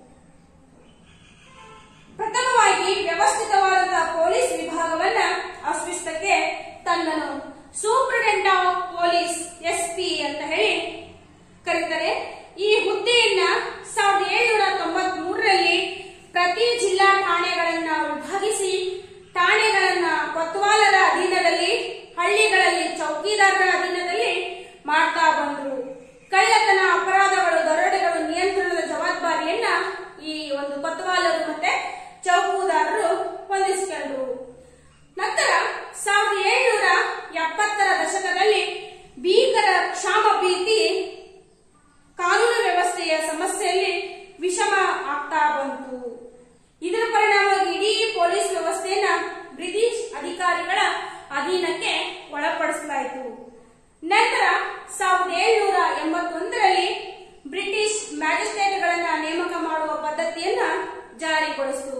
ಪ್ರಥಮವಾಗಿ ವ್ಯವಸ್ಥಿತವಾದಂತಹ ಪೊಲೀಸ್ ವಿಭಾಗವನ್ನ ಅಸ್ತಿತ್ವಕ್ಕೆ ತಂದನು superintendent of police S P ಅಂತ ಹೇಳಿ ಕರೀತಾರೆ ಈ ಹುದ್ದೆಯನ್ನ ಸಾವಿರದ ಏಳುನೂರ ತೊಂಬತ್ ಮೂರರಲ್ಲಿ ಪ್ರತಿ ಜಿಲ್ಲಾ ಠಾಣೆಗಳನ್ನ ವಿಭಾಗಿಸಿ ಠಾಣೆಗಳನ್ನ ಕೊತ್ವಾಲರ ಅಧೀನದಲ್ಲಿ ಹಳ್ಳಿಗಳಲ್ಲಿ ಚೌಕಿದಾರರ ಅಧೀನದಲ್ಲಿ ಮಾಡ್ತಾ ಬಂದ್ರು ಕಳ್ಳತನ ಅಪರಾಧಗಳು ದರೋಡೆಗಳು ನಿಯಂತ್ರಣದ ಜವಾಬ್ದಾರಿಯನ್ನ ಈ ಒಂದು ಕೊತ್ವಾಲರು ಮತ್ತೆ ಚೌಕುದಾರರು ಹೊಂದಿಸಿಕೊಂಡ್ರು ನಂತರ ಸಾವಿರದ ಏಳುನೂರ ಎಪ್ಪತ್ತರ ದಶಕದಲ್ಲಿ ಭೀಕರ ಕ್ಷಾಮ ಭೀತಿ ಕಾನೂನು ವ್ಯವಸ್ಥೆಯ ಸಮಸ್ಯೆಯಲ್ಲಿ ವಿಷಮ ಆಗ್ತಾ ಬಂತು ಇದರ ಪರಿಣಾಮವಾಗಿ ಇಡೀ ಪೊಲೀಸ್ ವ್ಯವಸ್ಥೆಯನ್ನ ಬ್ರಿಟಿಷ್ ಅಧಿಕಾರಿಗಳ ಅಧೀನಕ್ಕೆ ಒಳಪಡಿಸಲಾಯಿತು ನಂತರ ಸಾವಿರದ ಏಳುನೂರ ಎಂಬತ್ತೊಂದರಲ್ಲಿ ಬ್ರಿಟಿಷ್ ಮ್ಯಾಜಿಸ್ಟ್ರೇಟ್ಗಳನ್ನ ನೇಮಕ ಮಾಡುವ ಪದ್ಧತಿಯನ್ನ ಜಾರಿಗೊಳಿಸಿತು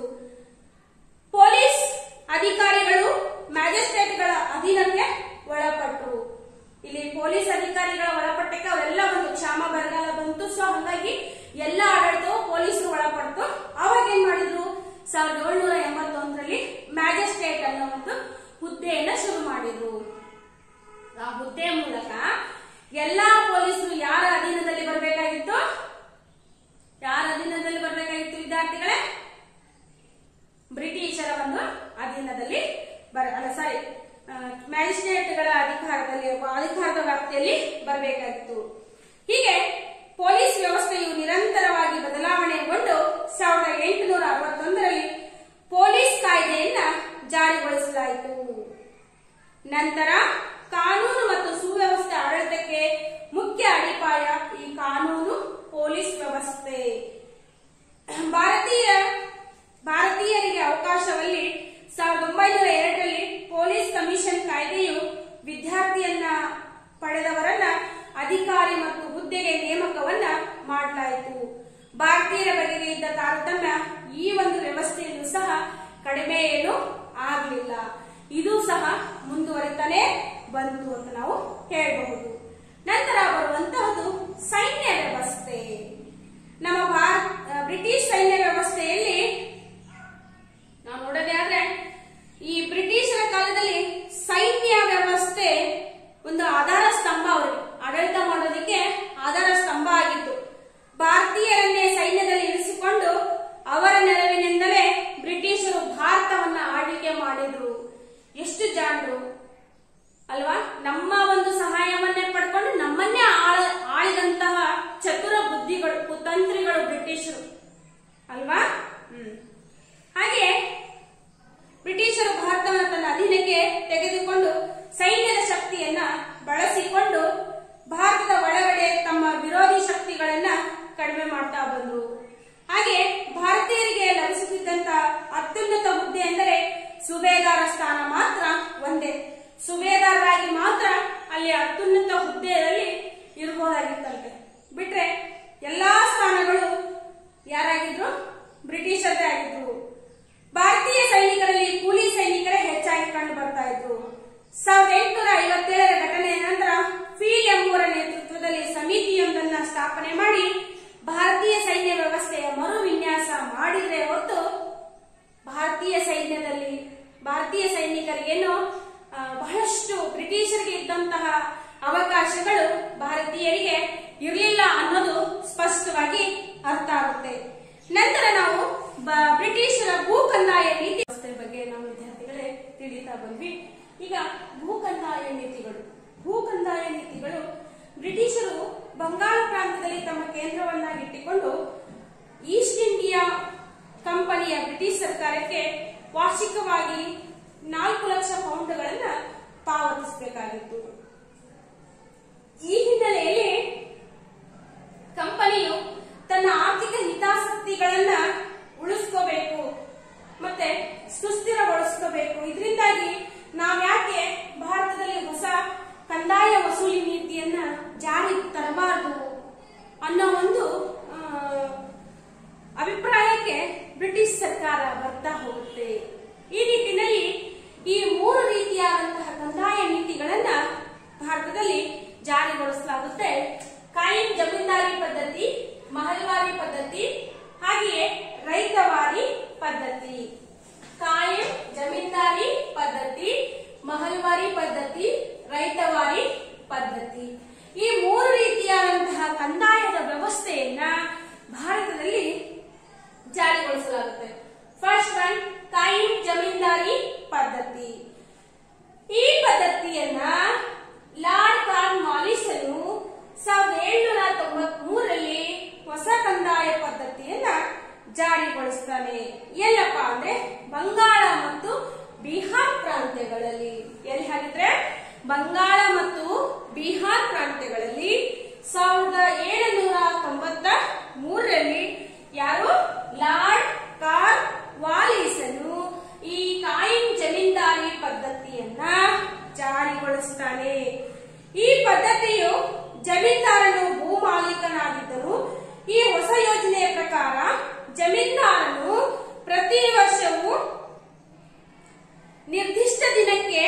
ಪೊಲೀಸ್ ಅಧಿಕಾರಿಗಳು ಮ್ಯಾಜಿಸ್ಟ್ರೇಟ್ಗಳ ಅಧೀನಕ್ಕೆ ಒಳಪಟ್ಟರು ಇಲ್ಲಿ ಪೊಲೀಸ್ ಅಧಿಕಾರಿಗಳ ಒಳಪಟ್ಟಕ್ಕೆ ಅವೆಲ್ಲ ಒಂದು ಕ್ಷಾಮ ಬರಗಾಲ ಬಂತು ಸೊ ಹಾಗಾಗಿ ಎಲ್ಲ ಆಡಳಿತವು ಪೊಲೀಸರು ಒಳಪಟ್ಟು ಅವಾಗ ಏನ್ ಮಾಡಿದ್ರು ಸಾವಿರದ ಏಳ್ನೂರ ಎಂಬತ್ತೊಂದರಲ್ಲಿ ಮ್ಯಾಜಿಸ್ಟ್ರೇಟ್ ಅನ್ನೋ ಒಂದು ಹುದ್ದೆಯನ್ನ ಶುರು ಮಾಡಿದ್ರು ಆ ಹುದ್ದೆ ಮೂಲಕ ಎಲ್ಲಾ ಪೊಲೀಸರು ಯಾರ ಅಧೀನದಲ್ಲಿ ಬರಬೇಕಾಗಿತ್ತು ಯಾರ ಅಧೀನದಲ್ಲಿ ಬರಬೇಕಾಗಿತ್ತು ವಿದ್ಯಾರ್ಥಿಗಳೇ ಬ್ರಿಟಿಷರ ಒಂದು ಅಧೀನದಲ್ಲಿ ಬರ ಅಲ್ಲ ಸಾರಿ ಮ್ಯಾಜಿಸ್ಟ್ರೇಟ್ಗಳ ಅಧಿಕಾರದಲ್ಲಿ ಅಧಿಕಾರದ ವ್ಯಾಪ್ತಿಯಲ್ಲಿ ಬರಬೇಕಾಗಿತ್ತು ಹೀಗೆ ಪೊಲೀಸ್ ವ್ಯವಸ್ಥೆಯು ನಿರಂತರವಾಗಿ ಬದಲಾವಣೆಗೊಂಡು ಸಾವಿರದ ಎಂಟುನೂರ ಅರವತ್ತೊಂದರಲ್ಲಿ ಪೊಲೀಸ್ ಕಾಯ್ದೆಯನ್ನ ಜಾರಿಗೊಳಿಸಲಾಯಿತು ನಂತರ ಕಾನೂನು ಮತ್ತು ಸುವ್ಯವಸ್ಥೆ ಆಡಳಿತಕ್ಕೆ ಮುಖ್ಯ ಅಡಿಪಾಯ ಈ ಕಾನೂನು ಪೊಲೀಸ್ ವ್ಯವಸ್ಥೆ ಭಾರತೀಯ ಭಾರತೀಯರಿಗೆ ಅವಕಾಶವಲ್ಲಿ ಸಾವಿರದ ಒಂಬೈನೂರ ಎರಡರಲ್ಲಿ ಪೊಲೀಸ್ ಕಮಿಷನ್ ಕಾಯ್ದೆಯು ವಿದ್ಯಾರ್ಥಿಯನ್ನ ಪಡೆದವರನ್ನ ಅಧಿಕಾರಿ ಮತ್ತು ಹುದ್ದೆಗೆ ನೇಮಕವನ್ನ ಮಾಡಲಾಯಿತು ಭಾರತೀಯರ ಬಗೆಗೆ ಇದ್ದ ತಾರತಮ್ಯ ಈ ಒಂದು ವ್ಯವಸ್ಥೆಯಲ್ಲೂ ಸಹ ಕಡಿಮೆ ಏನು ಆಗಲಿಲ್ಲ ಇದು ಸಹ ಮುಂದುವರಿತಾನೆ ಬಂತು ಅಂತ ನಾವು ಹೇಳಬಹುದು ನಂತರ ಬರುವಂತಹದ್ದು ಸೈನ್ಯ ವ್ಯವಸ್ಥೆ ನಮ್ಮ ಭಾರತ ಬ್ರಿಟಿಷ್ ಸೈನ್ಯ ವ್ಯವಸ್ಥೆಯಲ್ಲಿ ನಾವು ನೋಡೋದೇ ಆದ್ರೆ ಈ ಬ್ರಿಟಿಷರ ಕಾಲದಲ್ಲಿ ಸೈನ್ಯ ವ್ಯವಸ್ಥೆ ಒಂದು ಆಧಾರ ಸ್ತಂಭ ಅವರಿಗೆ ಆಡಳಿತ ಮಾಡೋದಕ್ಕೆ ಆಧಾರ ಸ್ತಂಭ ಆಗಿತ್ತು ಭಾರತೀಯರನ್ನೇ ಸೈನ್ಯದಲ್ಲಿ ಇರಿಸಿಕೊಂಡು ಅವರ ನೆರವಿನಿಂದಲೇ ಬ್ರಿಟಿಷರು ಭಾರತವನ್ನ ಆಳ್ವಿಕೆ ಮಾಡಿದ್ರು ಎಷ್ಟು ಜಾಣರು ಅಲ್ವಾ ನಮ್ಮ ಒಂದು ಸಹಾಯವನ್ನೇ ಪಡ್ಕೊಂಡು ನಮ್ಮನ್ನೇ ಆಳ ಆಳಿದಂತಹ ಚತುರ ಬುದ್ಧಿಗಳು ಕುತಂತ್ರಿಗಳು ಬ್ರಿಟಿಷರು ಅಲ್ವಾ ಹ್ಮ್ ಹಾಗೆ ಬ್ರಿಟಿಷರು ಭಾರತವನ್ನು ತನ್ನ ಅಧೀನಕ್ಕೆ ತೆಗೆದುಕೊಂಡು ಸೈನ್ಯದ ಶಕ್ತಿಯನ್ನ ಬಳಸಿಕೊಂಡು ಭಾರತದ ಒಳಗಡೆ ತಮ್ಮ ವಿರೋಧಿ ಶಕ್ತಿಗಳನ್ನ ಕಡಿಮೆ ಮಾಡ್ತಾ ಬಂದ್ರು ಹಾಗೆ ಭಾರತೀಯರಿಗೆ ಲಭಿಸುತ್ತಿದ್ದಂತ ಅತ್ಯುನ್ನತ ಹುದ್ದೆ ಎಂದರೆ ಸುಬೇದಾರ ಸ್ಥಾನ ಮಾತ್ರ ಒಂದೇ ಸುಬೇದಾರರಾಗಿ ಮಾತ್ರ ಅಲ್ಲಿ ಅತ್ಯುನ್ನತ ಹುದ್ದೆಯಲ್ಲಿ ಇರಬಹುದಾಗಿತ್ತಂತೆ ಬಿಟ್ರೆ ಎಲ್ಲಾ ಸ್ಥಾನಗಳು ಯಾರಾಗಿದ್ರು ಬ್ರಿಟಿಷರದೇ ಆಗಿದ್ರು ಭಾರತೀಯ ಸೈನಿಕರಲ್ಲಿ ಕೂಲಿ ಸೈನಿಕರೇ ಹೆಚ್ಚಾಗಿ ಕಂಡು ಬರ್ತಾ ಇದ್ರು ಸಾವಿರದ ಎಂಟುನೂರ ಐವತ್ತೇಳರ ಘಟನೆಯ ನಂತರ ಫೀಲ್ ಎಂಬುವರ ನೇತೃತ್ವದಲ್ಲಿ ಸಮಿತಿಯೊಂದನ್ನ ಸ್ಥಾಪನೆ ಮಾಡಿ ಭಾರತೀಯ ಸೈನ್ಯ ವ್ಯವಸ್ಥೆಯ ಮರು ವಿನ್ಯಾಸ ಮಾಡಿದ್ರೆ ಹೊರತು ಭಾರತೀಯ ಸೈನ್ಯದಲ್ಲಿ ಭಾರತೀಯ ಸೈನಿಕರಿಗೇನು ಆ, ಬಹಳಷ್ಟು ಬ್ರಿಟಿಷರಿಗೆ ಇದ್ದಂತಹ ಅವಕಾಶಗಳು ಭಾರತೀಯರಿಗೆ ಇರಲಿಲ್ಲ ಅನ್ನೋದು ಸ್ಪಷ್ಟವಾಗಿ ಅರ್ಥ ಆಗುತ್ತೆ ನಂತರ ನಾವು ಬ- ಬ್ರಿಟಿಷರ ಭೂ ಕಂದಾಯ ನೀತಿ ವ್ಯವಸ್ಥೆ ಬಗ್ಗೆ ನಾವು ವಿದ್ಯಾರ್ಥಿಗಳೇ ತಿಳಿತಾ ಬಂದ್ವಿ ಈಗ ಭೂ ಕಂದಾಯ ನೀತಿಗಳು ಭೂ ಕಂದಾಯ ನೀತಿಗಳು ಬ್ರಿಟಿಷರು ಬಂಗಾಳ ಪ್ರಾಂತದಲ್ಲಿ ತಮ್ಮ ಕೇಂದ್ರವನ್ನಾಗಿಟ್ಟುಕೊಂಡು ಈಸ್ಟ್ ಇಂಡಿಯಾ ಕಂಪನಿಯ ಬ್ರಿಟಿಷ್ ಸರ್ಕಾರಕ್ಕೆ ವಾರ್ಷಿಕವಾಗಿ ನಾಲ್ಕು ಲಕ್ಷ ಪೌಂಡ್ಗಳನ್ನ ಪಾವತಿಸಬೇಕಾಗಿತ್ತು ಈ ಹಿನ್ನೆಲೆಯಲ್ಲಿ ಕಂಪನಿಯು ತನ್ನ ಆರ್ಥಿಕ ಅನ್ನೋ ಒಂದು ಆ, ಅಭಿಪ್ರಾಯಕ್ಕೆ ಬ್ರಿಟಿಷ್ ಸರ್ಕಾರ ಬರ್ತಾ ಹೋಗುತ್ತೆ ಈ ನಿಟ್ಟಿನಲ್ಲಿ ಈ ಮೂರು ರೀತಿಯಾದಂತಹ ಕಂದಾಯ ನೀತಿಗಳನ್ನ ಭಾರತದಲ್ಲಿ ಜಾರಿಗೊಳಿಸಲಾಗುತ್ತೆ ಕಾಯಂ ಜಮೀನ್ದಾರಿ ಪದ್ಧತಿ ಮಹಲ್ವಾರಿ ಪದ್ಧತಿ ಹಾಗೆಯೇ ರೈತವಾರಿ ಪದ್ಧತಿ ಕಾಯಂ ಜಮೀನ್ದಾರಿ ಪದ್ಧತಿ ಮಹಲ್ವಾರಿ ಪದ್ಧತಿ ರೈತವಾರಿ ಪದ್ಧತಿ ಈ ಮೂರು ರೀತಿಯಾದಂತಹ ಕಂದಾಯದ ವ್ಯವಸ್ಥೆಯನ್ನ ಭಾರತದಲ್ಲಿ ಜಾರಿಗೊಳಿಸಲಾಗುತ್ತೆ ಫಸ್ಟ್ ಒನ್ ಕಾಯಂ ಜಮೀನ್ದಾರಿ ಪದ್ಧತಿ ಈ ಪದ್ಧತಿಯನ್ನ ಲಾರ್ಡ್ ಕಾರ್ನ್ ಮಾಲಿಸನು ಸಾವಿರದ ಏಳ್ನೂರ ತೊಂಬತ್ ಮೂರರಲ್ಲಿ ಹೊಸ ಕಂದಾಯ ಪದ್ಧತಿಯನ್ನ ಜಾರಿಗೊಳಿಸ್ತಾನೆ ಎಲ್ಲಪ್ಪ ಅಂದ್ರೆ ಬಂಗಾಳ ಮತ್ತು ಬಿಹಾರ್ ಪ್ರಾಂತ್ಯಗಳಲ್ಲಿ ಎಲ್ಲಿ ಹಾಗಿದ್ರೆ ಬಂಗಾಳ ಮತ್ತು ಬಿಹಾರ್ ಪ್ರಾಂತ್ಯಗಳಲ್ಲಿ ಸಾವಿರದ ಏಳುನೂರ ತೊಂಬತ್ತ ಮೂರರಲ್ಲಿ ಯಾರು ಲಾರ್ಡ್ ಕಾರ್ ವಾಲಿಸನು ಈ ಕಾಯಿಂ ಜಮೀನ್ದಾರಿ ಪದ್ಧತಿಯನ್ನ ಜಾರಿಗೊಳಿಸ್ತಾನೆ ಈ ಪದ್ಧತಿಯು ಜಮೀನ್ದಾರನು ಭೂ ಮಾಲೀಕನಾಗಿದ್ದರು ಈ ಹೊಸ ಯೋಜನೆಯ ಪ್ರಕಾರ ಜಮೀನ್ದಾರನು ಪ್ರತಿ ವರ್ಷವೂ ನಿರ್ದಿಷ್ಟ ದಿನಕ್ಕೆ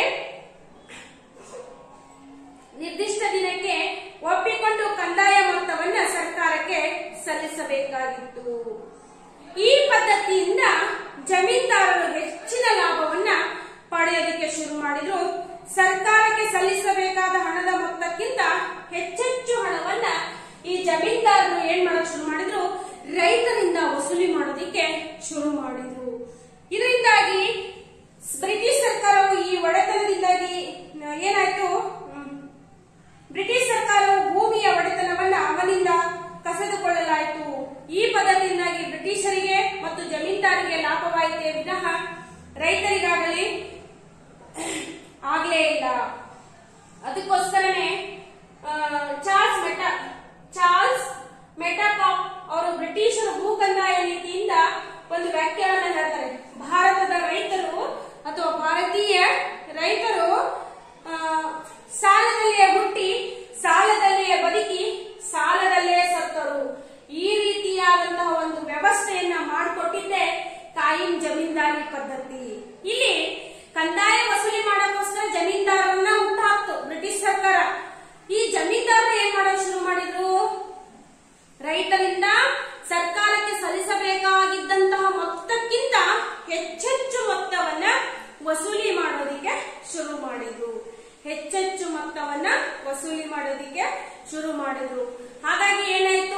ನಿರ್ದಿಷ್ಟ ದಿನಕ್ಕೆ ಒಪ್ಪಿಕೊಂಡು ಕಂದಾಯ ಮೊತ್ತವನ್ನ ಸರ್ಕಾರಕ್ಕೆ ಸಲ್ಲಿಸಬೇಕಾಗಿತ್ತು ಈ ಪದ್ಧತಿಯಿಂದ ಜಮೀನ್ದಾರರು ಹೆಚ್ಚಿನ ಲಾಭವನ್ನ ಪಡೆಯೋದಕ್ಕೆ ಶುರು ಮಾಡಿದ್ರು ಸರ್ಕಾರಕ್ಕೆ ಸಲ್ಲಿಸಬೇಕಾದ ಹಣದ ಮೊತ್ತಕ್ಕಿಂತ ಹೆಚ್ಚೆಚ್ಚು ಹಣವನ್ನ ಈ ಜಮೀನ್ದಾರರು ಏನ್ ಮಾಡಕ್ ಶುರು ಮಾಡಿದ್ರು ರೈತರಿಂದ ವಸೂಲಿ ಮಾಡೋದಿಕ್ಕೆ ಶುರು ಮಾಡಿದ್ರು ಇದರಿಂದಾಗಿ ಬ್ರಿಟಿಷ್ ಸರ್ಕಾರವು ಈ ಒಡೆತನದಿಂದಾಗಿ ಏನಾಯ್ತು ಹ್ಮ್, ಬ್ರಿಟಿಷ್ ಸರ್ಕಾರವು ಭೂಮಿಯ ಒಡೆತನವನ್ನ ಅವನಿಂದ ಕಸಿದುಕೊಳ್ಳಲಾಯಿತು ಈ ಪದ್ಧತಿಯಿಂದಾಗಿ ಬ್ರಿಟಿಷರಿಗೆ ಮತ್ತು ಜಮೀನ್ದಾರಿಗೆ ಲಾಭವಾಯಿತೇ ವಿನಃ ರೈತರಿಗಾಗಲಿ ಆಗ್ಲೇ ಇಲ್ಲ ಅದಕ್ಕೋಸ್ಕರನೇ ಆ, ಚಾರ್ಲ್ಸ್ ಮೆಟಾ ಚಾರ್ಲ್ಸ್ ಮೆಟಾಕಾಪ್ ಅವರು ಬ್ರಿಟಿಷರ ಭೂ ಕಂದಾಯ ನೀತಿಯಿಂದ ಒಂದು ವ್ಯಾಖ್ಯಾನ ಹೇಳ್ತಾರೆ ಭಾರತದ ರೈತರು ಅಥವಾ ಭಾರತೀಯ ರೈತರು ಆ, ಸಾಲದಲ್ಲಿಯೇ ಹುಟ್ಟಿ ಸಾಲದಲ್ಲಿಯೇ ಬದುಕಿ ಸಾಲದಲ್ಲೇ ಸತ್ತರು ಈ ರೀತಿಯಾದಂತಹ ಒಂದು ವ್ಯವಸ್ಥೆಯನ್ನ ಮಾಡಿಕೊಟ್ಟಿದ್ದೆ ಕಾಯಿಂ ಜಮೀನ್ದಾರಿ ಪದ್ಧತಿ ಇಲ್ಲಿ ಕಂದಾಯ ವಸೂಲಿ ಮಾಡೋಕ್ಕೋಸ್ಕರ ಜಮೀನ್ದಾರರನ್ನ ಹುಟ್ಟಾಕ್ತು ಬ್ರಿಟಿಷ್ ಸರ್ಕಾರ ಈ ಜಮೀನ್ದಾರರು ಏನ್ ಮಾಡೋಕ್ ಶುರು ಮಾಡಿದ್ರು ರೈತರಿಂದ ಸರ್ಕಾರಕ್ಕೆ ಸಲ್ಲಿಸಬೇಕಾಗಿದ್ದಂತಹ ಮೊತ್ತಕ್ಕಿಂತ ಹೆಚ್ಚೆಚ್ಚು ಮೊತ್ತವನ್ನ ವಸೂಲಿ ಮಾಡೋದಿಕ್ಕೆ ಶುರು ಮಾಡಿದ್ರು ಹೆಚ್ಚೆಚ್ಚು ಮೊತ್ತವನ್ನ ವಸೂಲಿ ಮಾಡೋದಿಕ್ಕೆ ಶುರು ಮಾಡಿದ್ರು ಹಾಗಾಗಿ ಏನಾಯ್ತು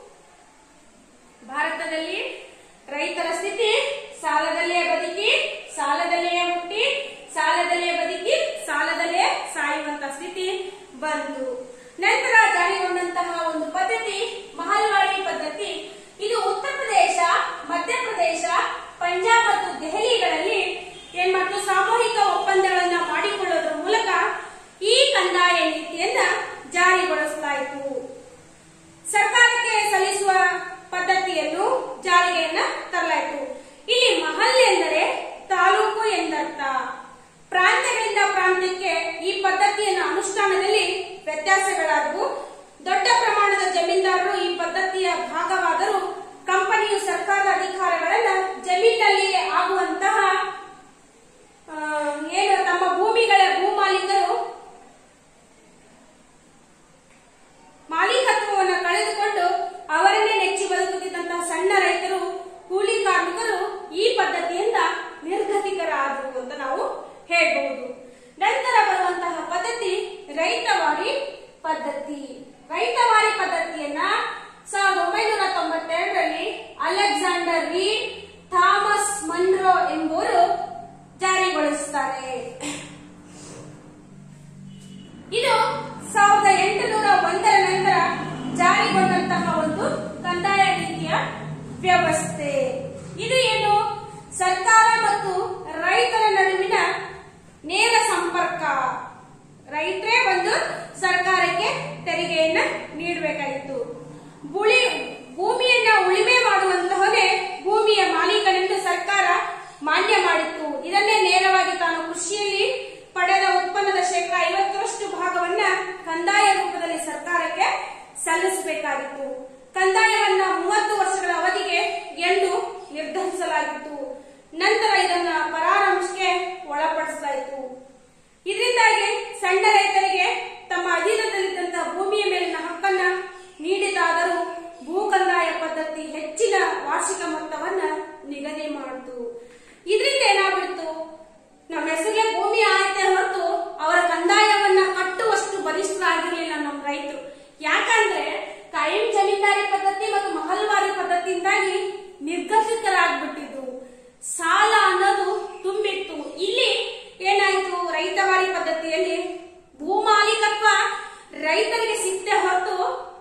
ಭಾರತದಲ್ಲಿ ರೈತರ ಸ್ಥಿತಿ ಸಾಲದಲ್ಲೇ ಬದುಕಿ ಸಾಲದಲ್ಲೇ ಹುಟ್ಟಿ ಸಾಲದಲ್ಲೇ ಬದುಕಿ ಸಾಲದಲ್ಲೇ ಸಾಯುವಂತ ಸ್ಥಿತಿ ಬಂತು ನಂತರ ಜಾರಿಗೊಂಡಂತಹ ಒಂದು ಪದ್ಧತಿ ಮಹಲ್ವಾಡಿ ಪದ್ಧತಿ ಇದು ಉತ್ತರ ಪ್ರದೇಶ ಮಧ್ಯಪ್ರದೇಶ ಪಂಜಾಬ್ ಮತ್ತು ದೆಹಲಿಗಳಲ್ಲಿ ಏನ್ ಮಾಡ್ತು ಸಾಮೂಹಿಕ ಒಪ್ಪಂದಗಳನ್ನ ಮಾಡಿಕೊಳ್ಳೋದ್ರ ಮೂಲಕ ಈ ಕಂದಾಯ ನೀತಿಯನ್ನ ಜಾರಿಗೊಳಿಸಲಾಯಿತು ಸರ್ಕಾರಕ್ಕೆ ಸಲ್ಲಿಸುವ ಪದ್ಧತಿಯನ್ನು ಜಾರಿಗೆಯನ್ನ ತರಲಾಯಿತು ಇಲ್ಲಿ ಮಹಲ್ ಎಂದರೆ ತಾಲೂಕು ಎಂದರ್ಥ ಪ್ರಾಂತ್ಯಗಳಿಂದ ಪ್ರಾಂತ್ಯಕ್ಕೆ ಈ ಪದ್ಧತಿಯನ್ನು ಅನುಷ್ಠಾನದಲ್ಲಿ ವ್ಯತ್ಯಾಸಗಳಾದವು ದೊಡ್ಡ ಪ್ರಮಾಣದ ಜಮೀನ್ದಾರರು ಈ ಪದ್ಧತಿಯ ಭಾಗವಾದರೂ ಕಂಪನಿಯು ಸರ್ಕಾರದ ಅಧಿಕಾರಗಳನ್ನ ಜಮೀನಲ್ಲಿ ಆಗುವಂತಹ ಆ, ಏನು ತಮ್ಮ ಭೂಮಿಗಳ ಭೂ ಮಾಲೀಕರು ಮಾಲೀಕತ್ವವನ್ನು ಕಳೆದುಕೊಂಡು ಅವರನ್ನೇ ನೆಚ್ಚಿ ಬದುಕುತ್ತಿದ್ದಂತಹ ಸಣ್ಣ ರೈತರು ಕೂಲಿ ಕಾರ್ಮಿಕರು ಈ ಪದ್ಧತಿಯಿಂದ ನಿರ್ಗತಿಕರಾದರು ಅಂತ ನಾವು ಹೇಳಬಹುದು ನಂತರ ಬರುವಂತಹ ಪದ್ಧತಿ ರೈತವಾರಿ ಪದ್ಧತಿ ರೈತವಾರಿ ಪದ್ಧತಿಯನ್ನ ಸಾವಿರದ ಒಂಬೈನೂರ ತೊಂಬತ್ತೆರಡರಲ್ಲಿ ಅಲೆಕ್ಸಾಂಡರ್ ರೀಡ್ ಥಾಮಸ್ ಸಣ್ಣ ರೈತರಿಗೆ ತಮ್ಮ ಅಧೀನದಲ್ಲಿದ್ದಂತಹ ಭೂಮಿಯ ಮೇಲಿನ ಹಕ್ಕನ್ನ ನೀಡಿದಾದರೂ ಭೂ ಕಂದಾಯ ಪದ್ಧತಿ ಹೆಚ್ಚಿನ ವಾರ್ಷಿಕ ಮೊತ್ತವನ್ನ ನಿಗದಿ ಮಾಡಿತು ಇದರಿಂದ ಏನಾಗ್ಬಿಡ್ತು ನಮ್ಮ ಹೆಸರಿಗೆ ಭೂಮಿ ಆಯ್ತೆ ಹೊರತು ಅವರ ಕಂದಾಯವನ್ನ ಕಟ್ಟುವಷ್ಟು ಬಲಿಷ್ಠರಾಗಿರ್ಲಿಲ್ಲ ನಮ್ಮ ರೈತರು ಯಾಕಂದ್ರೆ ಕಾಯಂ ಜಮೀನ್ದಾರಿ ಪದ್ಧತಿ ಮತ್ತು ಮಹಲ್ವಾರಿ ಪದ್ಧತಿಯಿಂದಾಗಿ ನಿರ್ಗತಿಕರಾಗ್ಬಿಟ್ಟಿದ್ರು ಸಾಲ ಅನ್ನೋದು ತುಂಬಿತ್ತು ಇಲ್ಲಿ ಏನಾಯ್ತು ರೈತವಾರಿ ಪದ್ಧತಿಯಲ್ಲಿ ಭೂಮಾಲೀಕತ್ವ ರೈತರಿಗೆ ಸಿಕ್ತೆ ಹೊರತು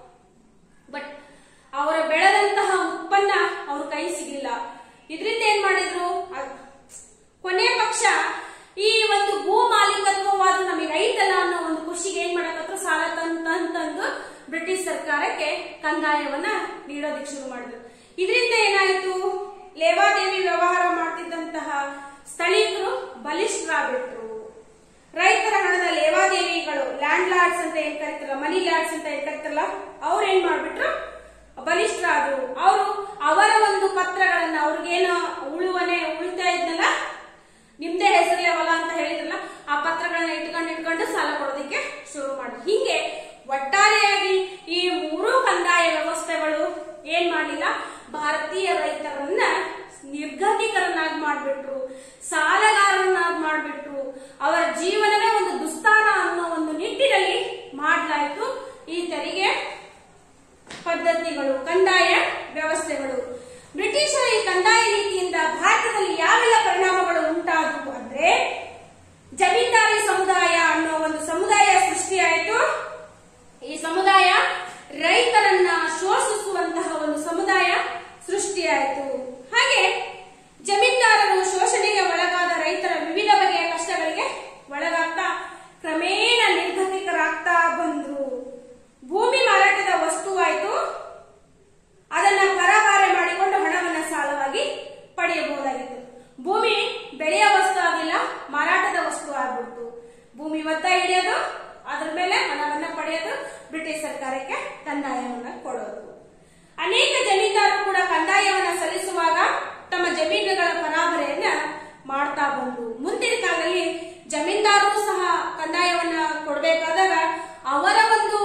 ಬಟ್ ಅವರ ಬೆಳೆದಂತಹ ಉತ್ಪನ್ನ ಅವ್ರ ಕೈ ಸಿಗಲಿಲ್ಲ ಇದರಿಂದ ಏನ್ ಮಾಡಿದ್ರು ಅದ್- ಕೊನೆ ಪಕ್ಷ ಈ ಒಂದು ಭೂ ಮಾಲೀಕತ್ವವಾದ ನಮಗೆ ಐತಲ್ಲ ಅನ್ನೋ ಒಂದು ಖುಷಿಗೆ ಏನ್ ಮಾಡಕತ್ರು ಸಾಲ ತಂದ್ ತಂದ್ ತಂದು ಬ್ರಿಟಿಷ್ ಸರ್ಕಾರಕ್ಕೆ ಕಂದಾಯವನ್ನ ನೀಡೋದಕ್ಕೆ ಶುರು ಮಾಡಿದ್ರು ಇದರಿಂದ ಏನಾಯ್ತು ಲೇವಾದೇವಿ ವ್ಯವಹಾರ ಮಾಡ್ತಿದ್ದಂತಹ ಸ್ಥಳೀಕರು ಬಲಿಷ್ಠರಾಗ್ಬಿಟ್ರು ರೈತರ ಹಣದ ಲೇವಾದೇವಿಗಳು ಲ್ಯಾಂಡ್ ಲಾರ್ಡ್ಸ್ ಅಂತ ಏನ್ ಕರಿತಾರಲ್ಲ ಮನಿ ಲ್ಯಾಂಡ್ಸ್ ಅಂತ ಏನ್ ಕರಿತಾರಲ್ಲ ಅವ್ರು ಏನ್ ಮಾಡ್ಬಿಟ್ರು ಬಲಿಷ್ಠರಾದ್ರು ಅವರು ಅವರ ಒಂದು ಪತ್ರಗಳನ್ನ ಅವ್ರಿಗೇನು ಉಳುವನೆ ಉಳಿತಾ ಇದ್ನಲ್ಲ ನಿಮ್ದೇ ಹೆಸರೇ ಹೊಲ ಅಂತ ಹೇಳಿದ್ರಲ್ಲ ಆ ಪತ್ರಗಳನ್ನ ಇಟ್ಕೊಂಡು ಇಟ್ಕೊಂಡು ಸಾಲ ಕೊಡೋದಕ್ಕೆ ಶುರು ಮಾಡಿದ್ರು ಹಿಂಗೆ ಒಟ್ಟಾರೆಯಾಗಿ ಈ ಮೂರು ಕಂದಾಯ ವ್ಯವಸ್ಥೆಗಳು ಏನ್ ಮಾಡಿಲ್ಲ ಭಾರತೀಯ ರೈತರನ್ನ ನಿರ್ಗತಿಕರನ್ನಾಗಿ ಮಾಡ್ಬಿಟ್ರು ಸಾಲಗಾರರನ್ನಾಗಿ ಮಾಡ್ಬಿಟ್ರು ಅವರ ಜೀವನವೇ ಒಂದು ದುಸ್ತಾರ ಅನ್ನೋ ಒಂದು ನಿಟ್ಟಿನಲ್ಲಿ ಮಾಡ್ಲಾಯ್ತು ಈ ತೆರಿಗೆ ಪದ್ಧತಿಗಳು ಕಂದಾಯ ವ್ಯವಸ್ಥೆಗಳು ಬ್ರಿಟಿಷರ ಈ ಕಂದಾಯ ನೀತಿಯಿಂದ ಭಾರತದಲ್ಲಿ ಯಾವೆಲ್ಲ ಪರಿಣಾಮಗಳು ಉಂಟಾದವು ಅಂದ್ರೆ ಜಮೀನ್ದಾರಿ ಸಮುದಾಯ ಅನ್ನೋ ಒಂದು ಸಮುದಾಯ ಸೃಷ್ಟಿಯಾಯಿತು ಈ ಸಮುದಾಯ ರೈತರನ್ನ ಶೋಷಿಸುವಂತಹ ಒಂದು ಸಮುದಾಯ ಸೃಷ್ಟಿಯಾಯಿತು ಹಾಗೆ ಜಮೀನ್ದಾರರು ಶೋಷಣೆಗೆ ಒಳಗಾದ ರೈತರ ವಿವಿಧ ಬಗೆಯ ಕಷ್ಟಗಳಿಗೆ ಒಳಗಾಗ್ತಾ ಕ್ರಮೇಣ ನಿರ್ಗತಿಕರಾಗ್ತಾ ಬಂದ್ರು ಭೂಮಿ ಮಾರಾಟದ ವಸ್ತುವಾಯಿತು ಅದನ್ನ ಪರಭಾರೆ ಮಾಡಿಕೊಂಡು ಹಣವನ್ನ ಸಾಲವಾಗಿ ಪಡೆಯಬಹುದಾಗಿತ್ತು ಭೂಮಿ ಬೆಳೆಯ ವಸ್ತು ಆಗಲಿಲ್ಲ ಮಾರಾಟದ ವಸ್ತು ಆಗ್ಬಿಡ್ತು ಭೂಮಿ ಒತ್ತ ಹಿಡಿಯೋದು ಅದ್ರ ಮೇಲೆ ಹಣವನ್ನ ಪಡೆಯೋದು ಬ್ರಿಟಿಷ್ ಸರ್ಕಾರಕ್ಕೆ ಕಂದಾಯವನ್ನ ಕೊಡೋದು ಅನೇಕ ಜಮೀನ್ದಾರರು ಕೂಡ ಕಂದಾಯವನ್ನ ಸಲ್ಲಿಸುವಾಗ ತಮ್ಮ ಜಮೀನುಗಳ ಪರಾಭರೆಯನ್ನ ಮಾಡ್ತಾ ಬಂದ್ರು ಮುಂದಿನ ಕಾಲದಲ್ಲಿ ಜಮೀನ್ದಾರರು ಸಹ ಕಂದಾಯವನ್ನ ಕೊಡಬೇಕಾದಾಗ ಅವರ ಒಂದು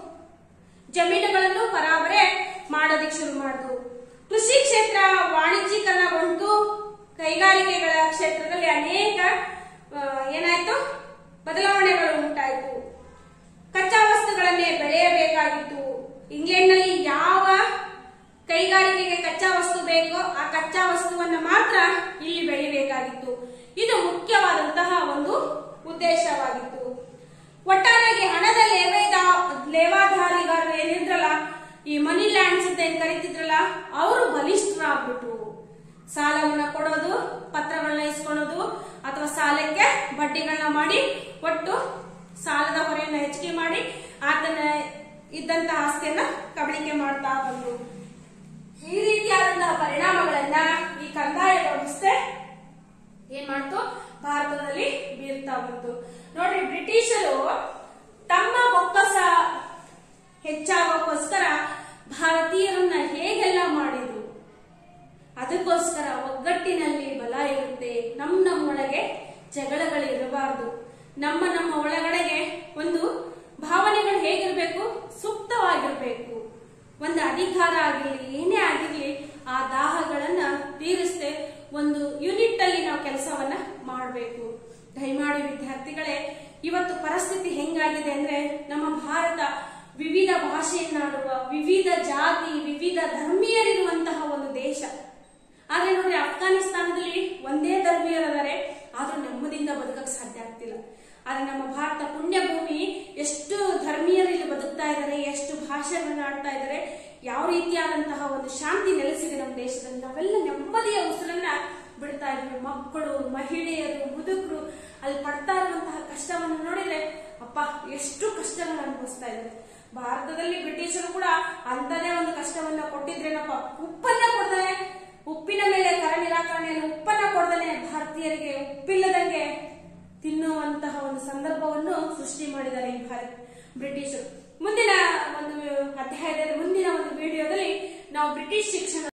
ಜಮೀನುಗಳನ್ನು ಪರಾಬರೆ ಮಾಡೋದಕ್ಕೆ ಶುರು ಮಾಡಿದ್ರು ಕೃಷಿ ಕ್ಷೇತ್ರ ವಾಣಿಜ್ಯೀಕರಣಗೊಂಡು ಕೈಗಾರಿಕೆಗಳ ಕ್ಷೇತ್ರದಲ್ಲಿ ಅನೇಕ ಆ, ಏನಾಯ್ತು ಬದಲಾವಣೆಗಳು ಉಂಟಾಯಿತು ಕಚ್ಚಾ ವಸ್ತುಗಳನ್ನೇ ಬೆಳೆಯಬೇಕಾಗಿತ್ತು ಇಂಗ್ಲೆಂಡ್ನಲ್ಲಿ ಯಾವ ಕೈಗಾರಿಕೆಗೆ ಕಚ್ಚಾ ವಸ್ತು ಬೇಕೋ ಆ ಕಚ್ಚಾ ವಸ್ತುವನ್ನ ಮಾತ್ರ ಇಲ್ಲಿ ಬೆಳಿಬೇಕಾಗಿತ್ತು ಇದು ಮುಖ್ಯವಾದಂತಹ ಒಂದು ಉದ್ದೇಶವಾಗಿತ್ತು ಒಟ್ಟಾರೆಯಾಗಿ ಹಣದ ಲೇವೇದ ಲೇವಾಧಾರಿಗಾರರು ಏನಿದ್ರಲ್ಲ ಈ ಮನಿ ಲ್ಯಾಂಡ್ಸ್ ಅಂತ ಏನ್ ಕರಿತಿದ್ರಲ್ಲ ಅವರು ಬಲಿಷ್ಠರಾಗ್ಬಿಟ್ರು ಸಾಲವನ್ನ ಕೊಡೋದು ಪತ್ರಗಳನ್ನ ಇಸ್ಕೊಳ್ಳೋದು ಅಥವಾ ಸಾಲಕ್ಕೆ ಬಡ್ಡಿಗಳನ್ನ ಮಾಡಿ ಒಟ್ಟು ಸಾಲದ ಹೊರೆಯನ್ನ ಹೆಚ್ಚಿಗೆ ಮಾಡಿ ಆತನ ಇದ್ದಂತಹ ಆಸ್ತಿಯನ್ನ ಕಬಳಿಕೆ ಮಾಡ್ತಾ ಬಂದ್ರು ಈ ರೀತಿಯಾದಂತಹ ಪರಿಣಾಮಗಳನ್ನ ಈ ಕಂದಾಯ ವ್ಯವಸ್ಥೆ ಏನ್ ಮಾಡ್ತು ಭಾರತದಲ್ಲಿ ಬೀರ್ತಾ ಬಂತು ನೋಡ್ರಿ ಬ್ರಿಟಿಷರು ತಮ್ಮ ಬೊಕ್ಕಸ ಹೆಚ್ಚಾಗೋಕ್ಕೋಸ್ಕರ ಭಾರತೀಯರನ್ನ ಹೇಗೆಲ್ಲ ಮಾಡಿದ್ರು ಅದಕ್ಕೋಸ್ಕರ ಒಗ್ಗಟ್ಟಿನಲ್ಲಿ ಬಲ ಇರುತ್ತೆ ನಮ್ಮ ನಮ್ಮೊಳಗೆ ಜಗಳಗಳಿರಬಾರದು ನಮ್ಮ ನಮ್ಮ ಒಳಗಡೆಗೆ ಒಂದು ಭಾವನೆಗಳು ಹೇಗಿರ್ಬೇಕು ಸೂಕ್ತವಾಗಿರ್ಬೇಕು ಒಂದು ಅಧಿಕಾರ ಆಗಿರ್ಲಿ ಏನೇ ಆಗಿರ್ಲಿ ಆ ದಾಹಗಳನ್ನ ತೀರಿಸದೆ ಒಂದು ಯೂನಿಟ್ ಅಲ್ಲಿ ನಾವು ಕೆಲಸವನ್ನ ಮಾಡಬೇಕು ದಯಮಾಡಿ ವಿದ್ಯಾರ್ಥಿಗಳೇ ಇವತ್ತು ಪರಿಸ್ಥಿತಿ ಹೆಂಗಾಗಿದೆ ಅಂದ್ರೆ ನಮ್ಮ ಭಾರತ ವಿವಿಧ ಭಾಷೆಯನ್ನಾಡುವ ವಿವಿಧ ಜಾತಿ ವಿವಿಧ ಧರ್ಮೀಯರಿರುವಂತಹ ಒಂದು ದೇಶ ಆದ್ರೆ ನೋಡಿ ಅಫ್ಘಾನಿಸ್ತಾನದಲ್ಲಿ ಒಂದೇ ಧರ್ಮೀಯರದಾರೆ ಆದ್ರೂ ನೆಮ್ಮದಿಯಿಂದ ಬದುಕಕ್ ಸಾಧ್ಯ ಆಗ್ತಿಲ್ಲ ಆದ್ರೆ ನಮ್ಮ ಭಾರತ ಪುಣ್ಯ ಭೂಮಿ ಎಷ್ಟು ಧರ್ಮೀಯರು ಇಲ್ಲಿ ಬದುಕ್ತಾ ಇದ್ದಾರೆ ಎಷ್ಟು ಭಾಷೆಗಳನ್ನ ಆಡ್ತಾ ಇದ್ದಾರೆ ಯಾವ ರೀತಿಯಾದಂತಹ ಒಂದು ಶಾಂತಿ ನೆಲೆಸಿದೆ ನಮ್ಮ ದೇಶದಲ್ಲಿ ನಾವೆಲ್ಲ ನೆಮ್ಮದಿಯ ಉಸಿರನ್ನ ಬಿಡ್ತಾ ಇದ್ವಿ ಮಕ್ಕಳು ಮಹಿಳೆಯರು ಮುದುಕರು ಅಲ್ಲಿ ಪಡ್ತಾ ಇರುವಂತಹ ಕಷ್ಟವನ್ನು ನೋಡಿದ್ರೆ ಅಪ್ಪ ಎಷ್ಟು ಕಷ್ಟಗಳನ್ನ ಅನುಭವಿಸ್ತಾ ಇದ್ದಾರೆ ಭಾರತದಲ್ಲಿ ಬ್ರಿಟಿಷರು ಕೂಡ ಅಂತದೇ ಒಂದು ಕಷ್ಟವನ್ನ ಕೊಟ್ಟಿದ್ರೇನಪ್ಪ ಉಪ್ಪನ್ನ ಕೊಡ್ತಾರೆ ಉಪ್ಪಿನ ಮೇಲೆ ಕರ ನಿರಾಕರಣೆಯಲ್ಲಿ ಉಪ್ಪನ್ನ ಕೊಡದನೆ ಭಾರತೀಯರಿಗೆ ಉಪ್ಪಿಲ್ಲದಂಗೆ ತಿನ್ನುವಂತಹ ಒಂದು ಸಂದರ್ಭವನ್ನು ಸೃಷ್ಟಿ ಮಾಡಿದ್ದಾರೆ ಈ ಭಾರತ ಬ್ರಿಟಿಷರು ಮುಂದಿನ ಒಂದು ಅಧ್ಯಾಯದಲ್ಲಿ ಮುಂದಿನ ಒಂದು ವಿಡಿಯೋದಲ್ಲಿ ನಾವು ಬ್ರಿಟಿಷ್ ಶಿಕ್ಷಣ